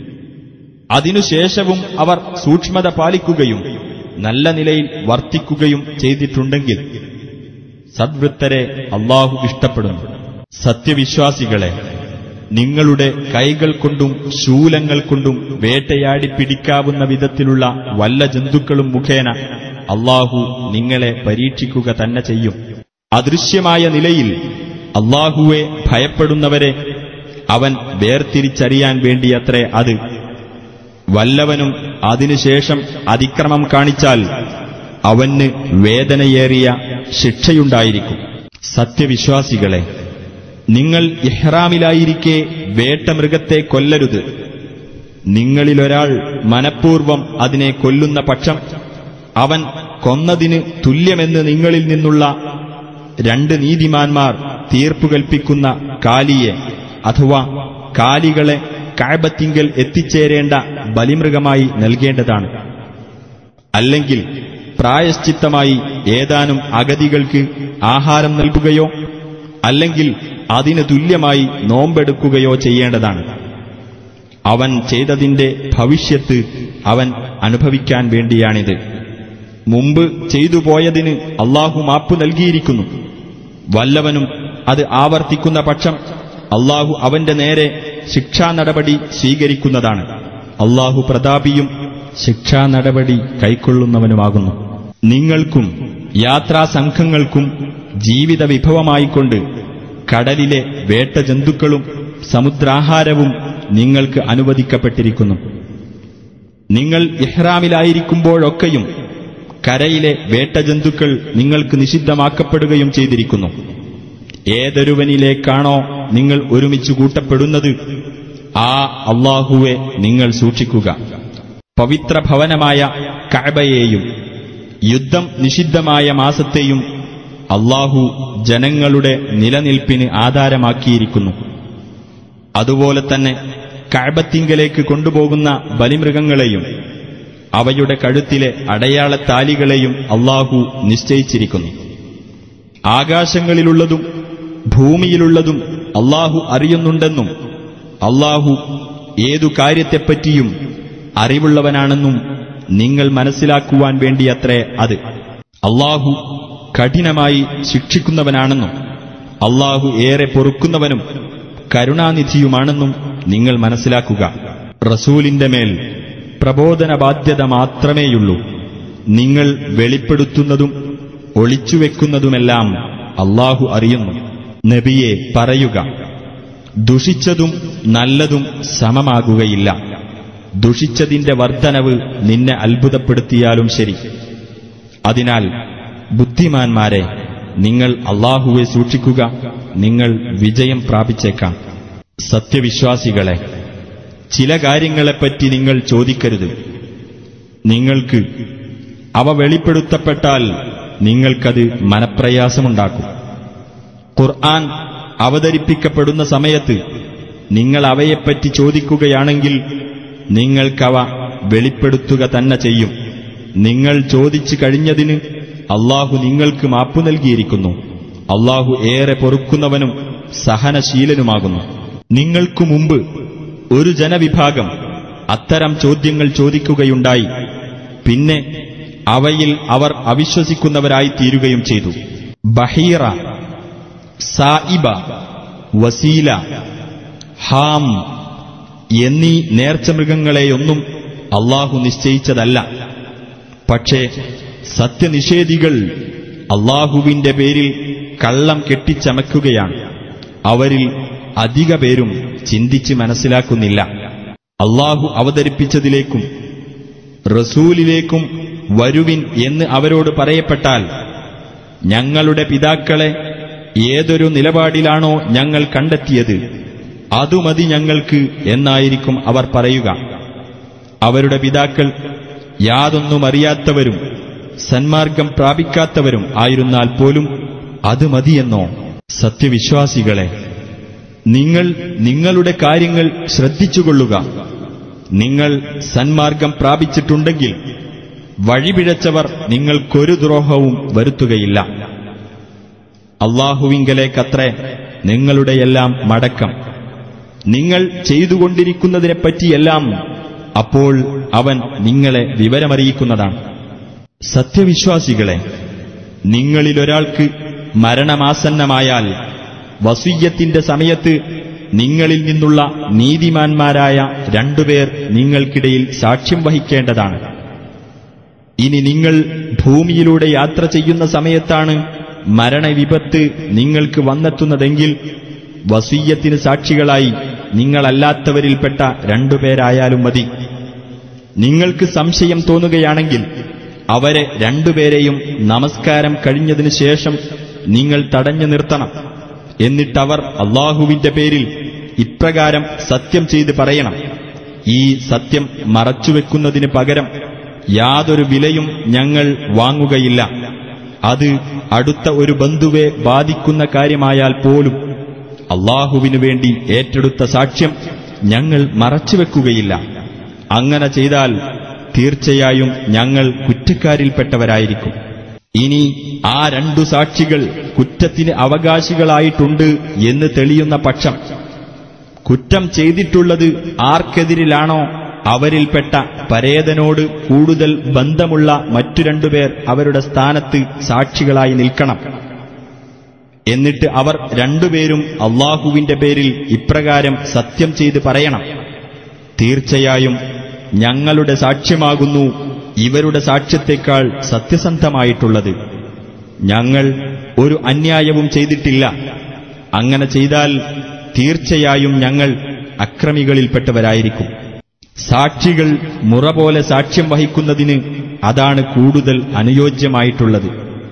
അതിനുശേഷവും അവർ സൂക്ഷ്മത പാലിക്കുകയും നല്ല നിലയിൽ വർത്തിക്കുകയും ചെയ്തിട്ടുണ്ടെങ്കിൽ സദ്വൃത്തരെ അള്ളാഹു ഇഷ്ടപ്പെടുന്നു സത്യവിശ്വാസികളെ നിങ്ങളുടെ കൈകൾ കൊണ്ടും ശൂലങ്ങൾ കൊണ്ടും വേട്ടയാടി പിടിക്കാവുന്ന വിധത്തിലുള്ള വല്ല ജന്തുക്കളും മുഖേന അള്ളാഹു നിങ്ങളെ പരീക്ഷിക്കുക തന്നെ ചെയ്യും അദൃശ്യമായ നിലയിൽ അള്ളാഹുവെ ഭയപ്പെടുന്നവരെ അവൻ വേർതിരിച്ചറിയാൻ വേണ്ടിയത്രേ അത് വല്ലവനും അതിനുശേഷം അതിക്രമം കാണിച്ചാൽ അവന് വേദനയേറിയ ശിക്ഷയുണ്ടായിരിക്കും സത്യവിശ്വാസികളെ നിങ്ങൾ ഇഹ്റാമിലായിരിക്കെ വേട്ടമൃഗത്തെ കൊല്ലരുത് നിങ്ങളിലൊരാൾ മനഃപൂർവം അതിനെ കൊല്ലുന്ന പക്ഷം അവൻ കൊന്നതിന് തുല്യമെന്ന് നിങ്ങളിൽ നിന്നുള്ള രണ്ട് നീതിമാന്മാർ തീർപ്പു കൽപ്പിക്കുന്ന കാലിയെ അഥവാ കാലികളെ കാഴ്ബത്തിങ്കൽ എത്തിച്ചേരേണ്ട ബലിമൃഗമായി നൽകേണ്ടതാണ് അല്ലെങ്കിൽ പ്രായശ്ചിത്തമായി ഏതാനും അഗതികൾക്ക് ആഹാരം നൽകുകയോ അല്ലെങ്കിൽ അതിന് തുല്യമായി നോമ്പെടുക്കുകയോ ചെയ്യേണ്ടതാണ് അവൻ ചെയ്തതിന്റെ ഭവിഷ്യത്ത് അവൻ അനുഭവിക്കാൻ വേണ്ടിയാണിത് മുമ്പ് ചെയ്തു പോയതിന് അള്ളാഹു മാപ്പ് നൽകിയിരിക്കുന്നു വല്ലവനും അത് ആവർത്തിക്കുന്ന പക്ഷം അള്ളാഹു അവന്റെ നേരെ ശിക്ഷാ നടപടി സ്വീകരിക്കുന്നതാണ് അള്ളാഹു പ്രതാപിയും ശിക്ഷാ നടപടി കൈക്കൊള്ളുന്നവനുമാകുന്നു നിങ്ങൾക്കും യാത്രാസംഘങ്ങൾക്കും ജീവിത വിഭവമായിക്കൊണ്ട് കടലിലെ വേട്ടജന്തുക്കളും സമുദ്രാഹാരവും നിങ്ങൾക്ക് അനുവദിക്കപ്പെട്ടിരിക്കുന്നു നിങ്ങൾ ഇഹ്റാമിലായിരിക്കുമ്പോഴൊക്കെയും കരയിലെ വേട്ടജന്തുക്കൾ നിങ്ങൾക്ക് നിഷിദ്ധമാക്കപ്പെടുകയും ചെയ്തിരിക്കുന്നു ഏതൊരുവനിലേക്കാണോ നിങ്ങൾ ഒരുമിച്ച് കൂട്ടപ്പെടുന്നത് ആ അള്ളാഹുവെ നിങ്ങൾ സൂക്ഷിക്കുക പവിത്ര ഭവനമായ കഅബയെയും യുദ്ധം നിഷിദ്ധമായ മാസത്തെയും അള്ളാഹു ജനങ്ങളുടെ നിലനിൽപ്പിന് ആധാരമാക്കിയിരിക്കുന്നു അതുപോലെ തന്നെ കഅബത്തിങ്കലേക്ക് കൊണ്ടുപോകുന്ന ബലിമൃഗങ്ങളെയും അവയുടെ കഴുത്തിലെ അടയാളത്താലികളെയും അള്ളാഹു നിശ്ചയിച്ചിരിക്കുന്നു ആകാശങ്ങളിലുള്ളതും ഭൂമിയിലുള്ളതും അള്ളാഹു അറിയുന്നുണ്ടെന്നും അള്ളാഹു ഏതു കാര്യത്തെപ്പറ്റിയും അറിവുള്ളവനാണെന്നും നിങ്ങൾ മനസ്സിലാക്കുവാൻ വേണ്ടിയത്രേ അത് അള്ളാഹു കഠിനമായി ശിക്ഷിക്കുന്നവനാണെന്നും അള്ളാഹു ഏറെ പൊറുക്കുന്നവനും കരുണാനിധിയുമാണെന്നും നിങ്ങൾ മനസ്സിലാക്കുക റസൂലിന്റെ മേൽ പ്രബോധന ബാധ്യത മാത്രമേയുള്ളൂ നിങ്ങൾ വെളിപ്പെടുത്തുന്നതും ഒളിച്ചുവെക്കുന്നതുമെല്ലാം അള്ളാഹു അറിയുന്നു നബിയെ പറയുക ദുഷിച്ചതും നല്ലതും സമമാകുകയില്ല ദുഷിച്ചതിന്റെ വർധനവ് നിന്നെ അത്ഭുതപ്പെടുത്തിയാലും ശരി അതിനാൽ ബുദ്ധിമാന്മാരെ നിങ്ങൾ അള്ളാഹുവെ സൂക്ഷിക്കുക നിങ്ങൾ വിജയം പ്രാപിച്ചേക്കാം സത്യവിശ്വാസികളെ ചില കാര്യങ്ങളെപ്പറ്റി നിങ്ങൾ ചോദിക്കരുത് നിങ്ങൾക്ക് അവ വെളിപ്പെടുത്തപ്പെട്ടാൽ നിങ്ങൾക്കത് മനപ്രയാസമുണ്ടാക്കും ഖുർആൻ അവതരിപ്പിക്കപ്പെടുന്ന സമയത്ത് നിങ്ങൾ അവയെപ്പറ്റി ചോദിക്കുകയാണെങ്കിൽ നിങ്ങൾക്കവ വെളിപ്പെടുത്തുക തന്നെ ചെയ്യും നിങ്ങൾ ചോദിച്ചു കഴിഞ്ഞതിന് അള്ളാഹു നിങ്ങൾക്ക് മാപ്പു നൽകിയിരിക്കുന്നു അള്ളാഹു ഏറെ പൊറുക്കുന്നവനും സഹനശീലനുമാകുന്നു നിങ്ങൾക്കു മുമ്പ് ഒരു ജനവിഭാഗം അത്തരം ചോദ്യങ്ങൾ ചോദിക്കുകയുണ്ടായി പിന്നെ അവയിൽ അവർ അവിശ്വസിക്കുന്നവരായി തീരുകയും ചെയ്തു ബഹീറ സായിബ വസീല ഹാം എന്നീ നേർച്ചമൃഗങ്ങളെയൊന്നും അള്ളാഹു നിശ്ചയിച്ചതല്ല പക്ഷേ സത്യനിഷേധികൾ അള്ളാഹുവിന്റെ പേരിൽ കള്ളം കെട്ടിച്ചമക്കുകയാണ് അവരിൽ അധിക പേരും ചിന്തിച്ച് മനസ്സിലാക്കുന്നില്ല അള്ളാഹു അവതരിപ്പിച്ചതിലേക്കും റസൂലിലേക്കും വരുവിൻ എന്ന് അവരോട് പറയപ്പെട്ടാൽ ഞങ്ങളുടെ പിതാക്കളെ ഏതൊരു നിലപാടിലാണോ ഞങ്ങൾ കണ്ടെത്തിയത് അതുമതി ഞങ്ങൾക്ക് എന്നായിരിക്കും അവർ പറയുക അവരുടെ പിതാക്കൾ യാതൊന്നും അറിയാത്തവരും സന്മാർഗം പ്രാപിക്കാത്തവരും ആയിരുന്നാൽ പോലും അത് മതിയെന്നോ സത്യവിശ്വാസികളെ നിങ്ങൾ നിങ്ങളുടെ കാര്യങ്ങൾ ശ്രദ്ധിച്ചുകൊള്ളുക നിങ്ങൾ സന്മാർഗം പ്രാപിച്ചിട്ടുണ്ടെങ്കിൽ വഴിപിഴച്ചവർ നിങ്ങൾക്കൊരു ദ്രോഹവും വരുത്തുകയില്ല അള്ളാഹുവിങ്കലേക്കത്രേ നിങ്ങളുടെയെല്ലാം മടക്കം നിങ്ങൾ ചെയ്തുകൊണ്ടിരിക്കുന്നതിനെപ്പറ്റിയെല്ലാം അപ്പോൾ അവൻ നിങ്ങളെ വിവരമറിയിക്കുന്നതാണ് സത്യവിശ്വാസികളെ നിങ്ങളിലൊരാൾക്ക് മരണമാസന്നമായാൽ വസീയത്തിന്റെ സമയത്ത് നിങ്ങളിൽ നിന്നുള്ള നീതിമാന്മാരായ രണ്ടുപേർ നിങ്ങൾക്കിടയിൽ സാക്ഷ്യം വഹിക്കേണ്ടതാണ് ഇനി നിങ്ങൾ ഭൂമിയിലൂടെ യാത്ര ചെയ്യുന്ന സമയത്താണ് മരണവിപത്ത് നിങ്ങൾക്ക് വന്നെത്തുന്നതെങ്കിൽ വസീയത്തിന് സാക്ഷികളായി നിങ്ങളല്ലാത്തവരിൽപ്പെട്ട രണ്ടുപേരായാലും മതി നിങ്ങൾക്ക് സംശയം തോന്നുകയാണെങ്കിൽ അവരെ രണ്ടുപേരെയും നമസ്കാരം കഴിഞ്ഞതിനു ശേഷം നിങ്ങൾ തടഞ്ഞു നിർത്തണം എന്നിട്ടവർ അള്ളാഹുവിന്റെ പേരിൽ ഇപ്രകാരം സത്യം ചെയ്ത് പറയണം ഈ സത്യം മറച്ചുവെക്കുന്നതിന് പകരം യാതൊരു വിലയും ഞങ്ങൾ വാങ്ങുകയില്ല അത് അടുത്ത ഒരു ബന്ധുവെ ബാധിക്കുന്ന കാര്യമായാൽ പോലും അള്ളാഹുവിനു വേണ്ടി ഏറ്റെടുത്ത സാക്ഷ്യം ഞങ്ങൾ മറച്ചുവെക്കുകയില്ല അങ്ങനെ ചെയ്താൽ തീർച്ചയായും ഞങ്ങൾ കുറ്റക്കാരിൽപ്പെട്ടവരായിരിക്കും ഇനി ആ രണ്ടു സാക്ഷികൾ കുറ്റത്തിന് അവകാശികളായിട്ടുണ്ട് എന്ന് തെളിയുന്ന പക്ഷം കുറ്റം ചെയ്തിട്ടുള്ളത് ആർക്കെതിരിലാണോ അവരിൽപ്പെട്ട പരേതനോട് കൂടുതൽ ബന്ധമുള്ള മറ്റു രണ്ടുപേർ അവരുടെ സ്ഥാനത്ത് സാക്ഷികളായി നിൽക്കണം എന്നിട്ട് അവർ രണ്ടുപേരും അള്ളാഹുവിന്റെ പേരിൽ ഇപ്രകാരം സത്യം ചെയ്ത് പറയണം തീർച്ചയായും ഞങ്ങളുടെ സാക്ഷ്യമാകുന്നു ഇവരുടെ സാക്ഷ്യത്തെക്കാൾ സത്യസന്ധമായിട്ടുള്ളത് ഞങ്ങൾ ഒരു അന്യായവും ചെയ്തിട്ടില്ല അങ്ങനെ ചെയ്താൽ തീർച്ചയായും ഞങ്ങൾ അക്രമികളിൽപ്പെട്ടവരായിരിക്കും സാക്ഷികൾ മുറ പോലെ സാക്ഷ്യം വഹിക്കുന്നതിന് അതാണ് കൂടുതൽ അനുയോജ്യമായിട്ടുള്ളത്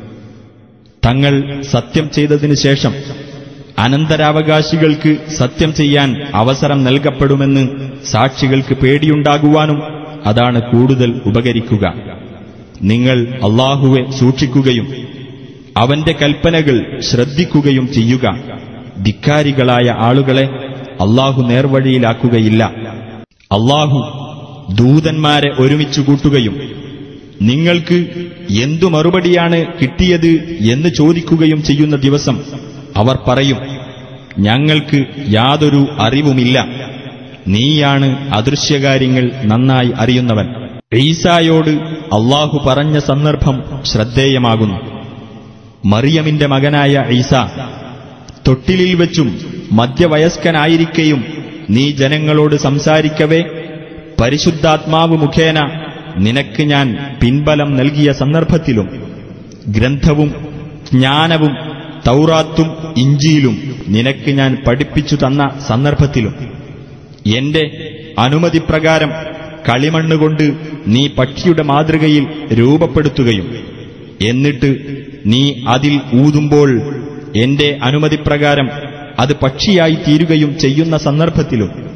തങ്ങൾ സത്യം ചെയ്തതിനു ശേഷം അനന്തരാവകാശികൾക്ക് സത്യം ചെയ്യാൻ അവസരം നൽകപ്പെടുമെന്ന് സാക്ഷികൾക്ക് പേടിയുണ്ടാകുവാനും അതാണ് കൂടുതൽ ഉപകരിക്കുക നിങ്ങൾ അള്ളാഹുവെ സൂക്ഷിക്കുകയും അവന്റെ കൽപ്പനകൾ ശ്രദ്ധിക്കുകയും ചെയ്യുക ധിക്കാരികളായ ആളുകളെ അള്ളാഹു നേർവഴിയിലാക്കുകയില്ല അള്ളാഹു ദൂതന്മാരെ ഒരുമിച്ചു കൂട്ടുകയും നിങ്ങൾക്ക് എന്തു മറുപടിയാണ് കിട്ടിയത് എന്ന് ചോദിക്കുകയും ചെയ്യുന്ന ദിവസം അവർ പറയും ഞങ്ങൾക്ക് യാതൊരു അറിവുമില്ല നീയാണ് അദൃശ്യകാര്യങ്ങൾ നന്നായി അറിയുന്നവൻ ഈസായോട് അള്ളാഹു പറഞ്ഞ സന്ദർഭം ശ്രദ്ധേയമാകുന്നു മറിയമിന്റെ മകനായ ഈസ തൊട്ടിലിൽ വെച്ചും മധ്യവയസ്കനായിരിക്കെയും നീ ജനങ്ങളോട് സംസാരിക്കവേ പരിശുദ്ധാത്മാവ് മുഖേന നിനക്ക് ഞാൻ പിൻബലം നൽകിയ സന്ദർഭത്തിലും ഗ്രന്ഥവും ജ്ഞാനവും തൗറാത്തും ഇഞ്ചിയിലും നിനക്ക് ഞാൻ പഠിപ്പിച്ചു തന്ന സന്ദർഭത്തിലും എന്റെ അനുമതിപ്രകാരം കളിമണ്ണുകൊണ്ട് നീ പക്ഷിയുടെ മാതൃകയിൽ രൂപപ്പെടുത്തുകയും എന്നിട്ട് നീ അതിൽ ഊതുമ്പോൾ എന്റെ അനുമതിപ്രകാരം അത് പക്ഷിയായി തീരുകയും ചെയ്യുന്ന സന്ദർഭത്തിലും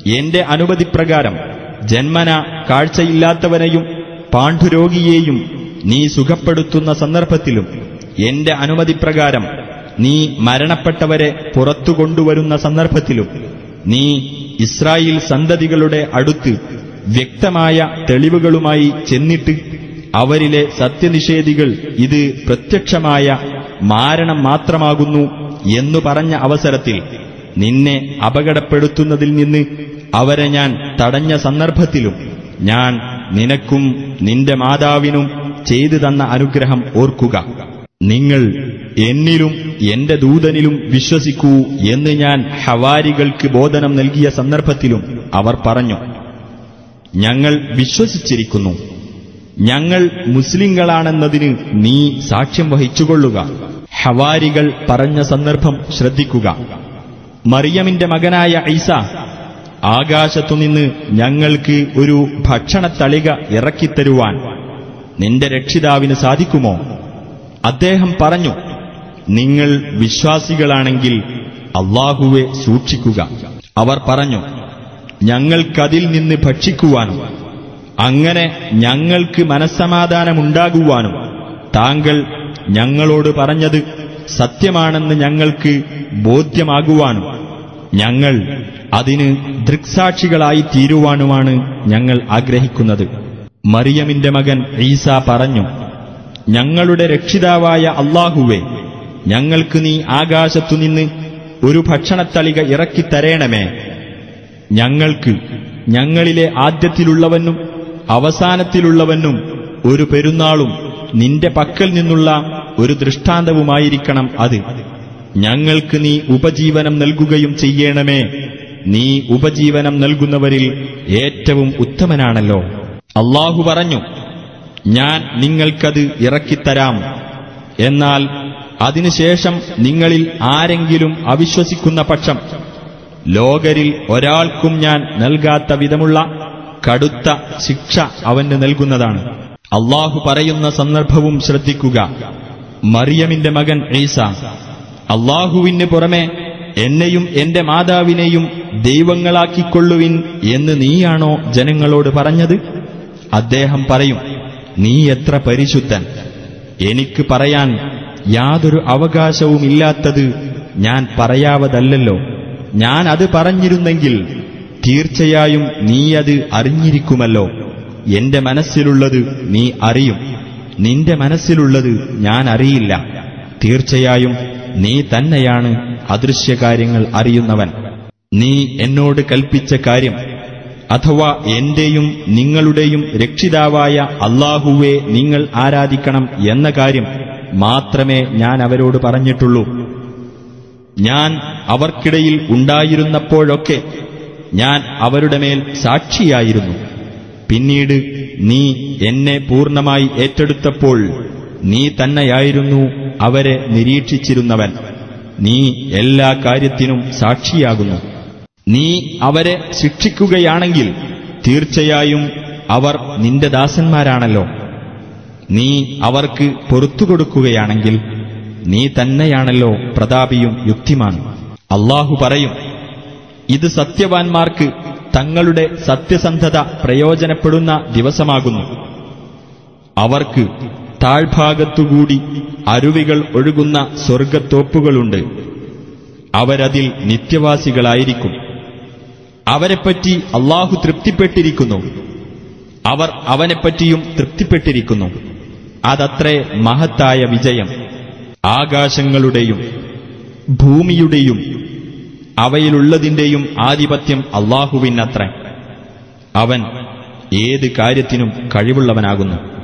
എന്റെ അനുമതിപ്രകാരം ജന്മന കാഴ്ചയില്ലാത്തവനെയും പാണ്ഡുരോഗിയെയും നീ സുഖപ്പെടുത്തുന്ന സന്ദർഭത്തിലും എന്റെ അനുമതിപ്രകാരം നീ മരണപ്പെട്ടവരെ പുറത്തു കൊണ്ടുവരുന്ന സന്ദർഭത്തിലും നീ ഇസ്രായേൽ സന്തതികളുടെ അടുത്ത് വ്യക്തമായ തെളിവുകളുമായി ചെന്നിട്ട് അവരിലെ സത്യനിഷേധികൾ ഇത് പ്രത്യക്ഷമായ മാരണം മാത്രമാകുന്നു എന്നു പറഞ്ഞ അവസരത്തിൽ നിന്നെ അപകടപ്പെടുത്തുന്നതിൽ നിന്ന് അവരെ ഞാൻ തടഞ്ഞ സന്ദർഭത്തിലും ഞാൻ നിനക്കും നിന്റെ മാതാവിനും ചെയ്തു തന്ന അനുഗ്രഹം ഓർക്കുക നിങ്ങൾ എന്നിലും എന്റെ ദൂതനിലും വിശ്വസിക്കൂ എന്ന് ഞാൻ ഹവാരികൾക്ക് ബോധനം നൽകിയ സന്ദർഭത്തിലും അവർ പറഞ്ഞു ഞങ്ങൾ വിശ്വസിച്ചിരിക്കുന്നു ഞങ്ങൾ മുസ്ലിങ്ങളാണെന്നതിന് നീ സാക്ഷ്യം വഹിച്ചുകൊള്ളുക ഹവാരികൾ പറഞ്ഞ സന്ദർഭം ശ്രദ്ധിക്കുക മറിയമിന്റെ മകനായ ഐസ ആകാശത്തുനിന്ന് ഞങ്ങൾക്ക് ഒരു ഭക്ഷണത്തളിക ഇറക്കിത്തരുവാൻ നിന്റെ രക്ഷിതാവിന് സാധിക്കുമോ അദ്ദേഹം പറഞ്ഞു നിങ്ങൾ വിശ്വാസികളാണെങ്കിൽ അള്ളാഹുവെ സൂക്ഷിക്കുക അവർ പറഞ്ഞു ഞങ്ങൾക്കതിൽ നിന്ന് ഭക്ഷിക്കുവാനും അങ്ങനെ ഞങ്ങൾക്ക് മനസ്സമാധാനമുണ്ടാകുവാനും താങ്കൾ ഞങ്ങളോട് പറഞ്ഞത് സത്യമാണെന്ന് ഞങ്ങൾക്ക് ബോധ്യമാകുവാനും ഞങ്ങൾ അതിന് ദൃക്സാക്ഷികളായി തീരുവാനുമാണ് ഞങ്ങൾ ആഗ്രഹിക്കുന്നത് മറിയമിന്റെ മകൻ ഈസ പറഞ്ഞു ഞങ്ങളുടെ രക്ഷിതാവായ അള്ളാഹുവെ ഞങ്ങൾക്ക് നീ ആകാശത്തുനിന്ന് ഒരു ഭക്ഷണത്തളിക ഇറക്കിത്തരേണമേ ഞങ്ങൾക്ക് ഞങ്ങളിലെ ആദ്യത്തിലുള്ളവനും അവസാനത്തിലുള്ളവനും ഒരു പെരുന്നാളും നിന്റെ പക്കൽ നിന്നുള്ള ഒരു ദൃഷ്ടാന്തവുമായിരിക്കണം അത് ഞങ്ങൾക്ക് നീ ഉപജീവനം നൽകുകയും ചെയ്യണമേ നീ ഉപജീവനം നൽകുന്നവരിൽ ഏറ്റവും ഉത്തമനാണല്ലോ അള്ളാഹു പറഞ്ഞു ഞാൻ നിങ്ങൾക്കത് ഇറക്കിത്തരാം എന്നാൽ അതിനുശേഷം നിങ്ങളിൽ ആരെങ്കിലും അവിശ്വസിക്കുന്ന പക്ഷം ലോകരിൽ ഒരാൾക്കും ഞാൻ നൽകാത്ത വിധമുള്ള കടുത്ത ശിക്ഷ അവന് നൽകുന്നതാണ് അള്ളാഹു പറയുന്ന സന്ദർഭവും ശ്രദ്ധിക്കുക മറിയമിന്റെ മകൻ ഈസ അള്ളാഹുവിന് പുറമെ എന്നെയും എന്റെ മാതാവിനെയും ദൈവങ്ങളാക്കിക്കൊള്ളുവിൻ എന്ന് നീയാണോ ജനങ്ങളോട് പറഞ്ഞത് അദ്ദേഹം പറയും നീ എത്ര പരിശുദ്ധൻ എനിക്ക് പറയാൻ യാതൊരു അവകാശവുമില്ലാത്തത് ഞാൻ പറയാവതല്ലോ ഞാൻ അത് പറഞ്ഞിരുന്നെങ്കിൽ തീർച്ചയായും നീ അത് അറിഞ്ഞിരിക്കുമല്ലോ എന്റെ മനസ്സിലുള്ളത് നീ അറിയും നിന്റെ മനസ്സിലുള്ളത് ഞാൻ അറിയില്ല തീർച്ചയായും നീ തന്നെയാണ് അദൃശ്യകാര്യങ്ങൾ അറിയുന്നവൻ നീ എന്നോട് കൽപ്പിച്ച കാര്യം അഥവാ എന്റെയും നിങ്ങളുടെയും രക്ഷിതാവായ അള്ളാഹുവെ നിങ്ങൾ ആരാധിക്കണം എന്ന കാര്യം മാത്രമേ ഞാൻ അവരോട് പറഞ്ഞിട്ടുള്ളൂ ഞാൻ അവർക്കിടയിൽ ഉണ്ടായിരുന്നപ്പോഴൊക്കെ ഞാൻ അവരുടെ മേൽ സാക്ഷിയായിരുന്നു പിന്നീട് നീ എന്നെ പൂർണ്ണമായി ഏറ്റെടുത്തപ്പോൾ നീ തന്നെയായിരുന്നു അവരെ നിരീക്ഷിച്ചിരുന്നവൻ നീ എല്ലാ കാര്യത്തിനും സാക്ഷിയാകുന്നു നീ അവരെ ശിക്ഷിക്കുകയാണെങ്കിൽ തീർച്ചയായും അവർ നിന്റെ ദാസന്മാരാണല്ലോ നീ അവർക്ക് പൊറത്തു കൊടുക്കുകയാണെങ്കിൽ നീ തന്നെയാണല്ലോ പ്രതാപിയും യുക്തിമാനും അള്ളാഹു പറയും ഇത് സത്യവാൻമാർക്ക് തങ്ങളുടെ സത്യസന്ധത പ്രയോജനപ്പെടുന്ന ദിവസമാകുന്നു അവർക്ക് താഴ്ഭാഗത്തുകൂടി അരുവികൾ ഒഴുകുന്ന സ്വർഗത്തോപ്പുകളുണ്ട് അവരതിൽ നിത്യവാസികളായിരിക്കും അവരെപ്പറ്റി അള്ളാഹു തൃപ്തിപ്പെട്ടിരിക്കുന്നു അവർ അവനെപ്പറ്റിയും തൃപ്തിപ്പെട്ടിരിക്കുന്നു അതത്രേ മഹത്തായ വിജയം ആകാശങ്ങളുടെയും ഭൂമിയുടെയും അവയിലുള്ളതിന്റെയും ആധിപത്യം അള്ളാഹുവിനത്രേ അവൻ ഏത് കാര്യത്തിനും കഴിവുള്ളവനാകുന്നു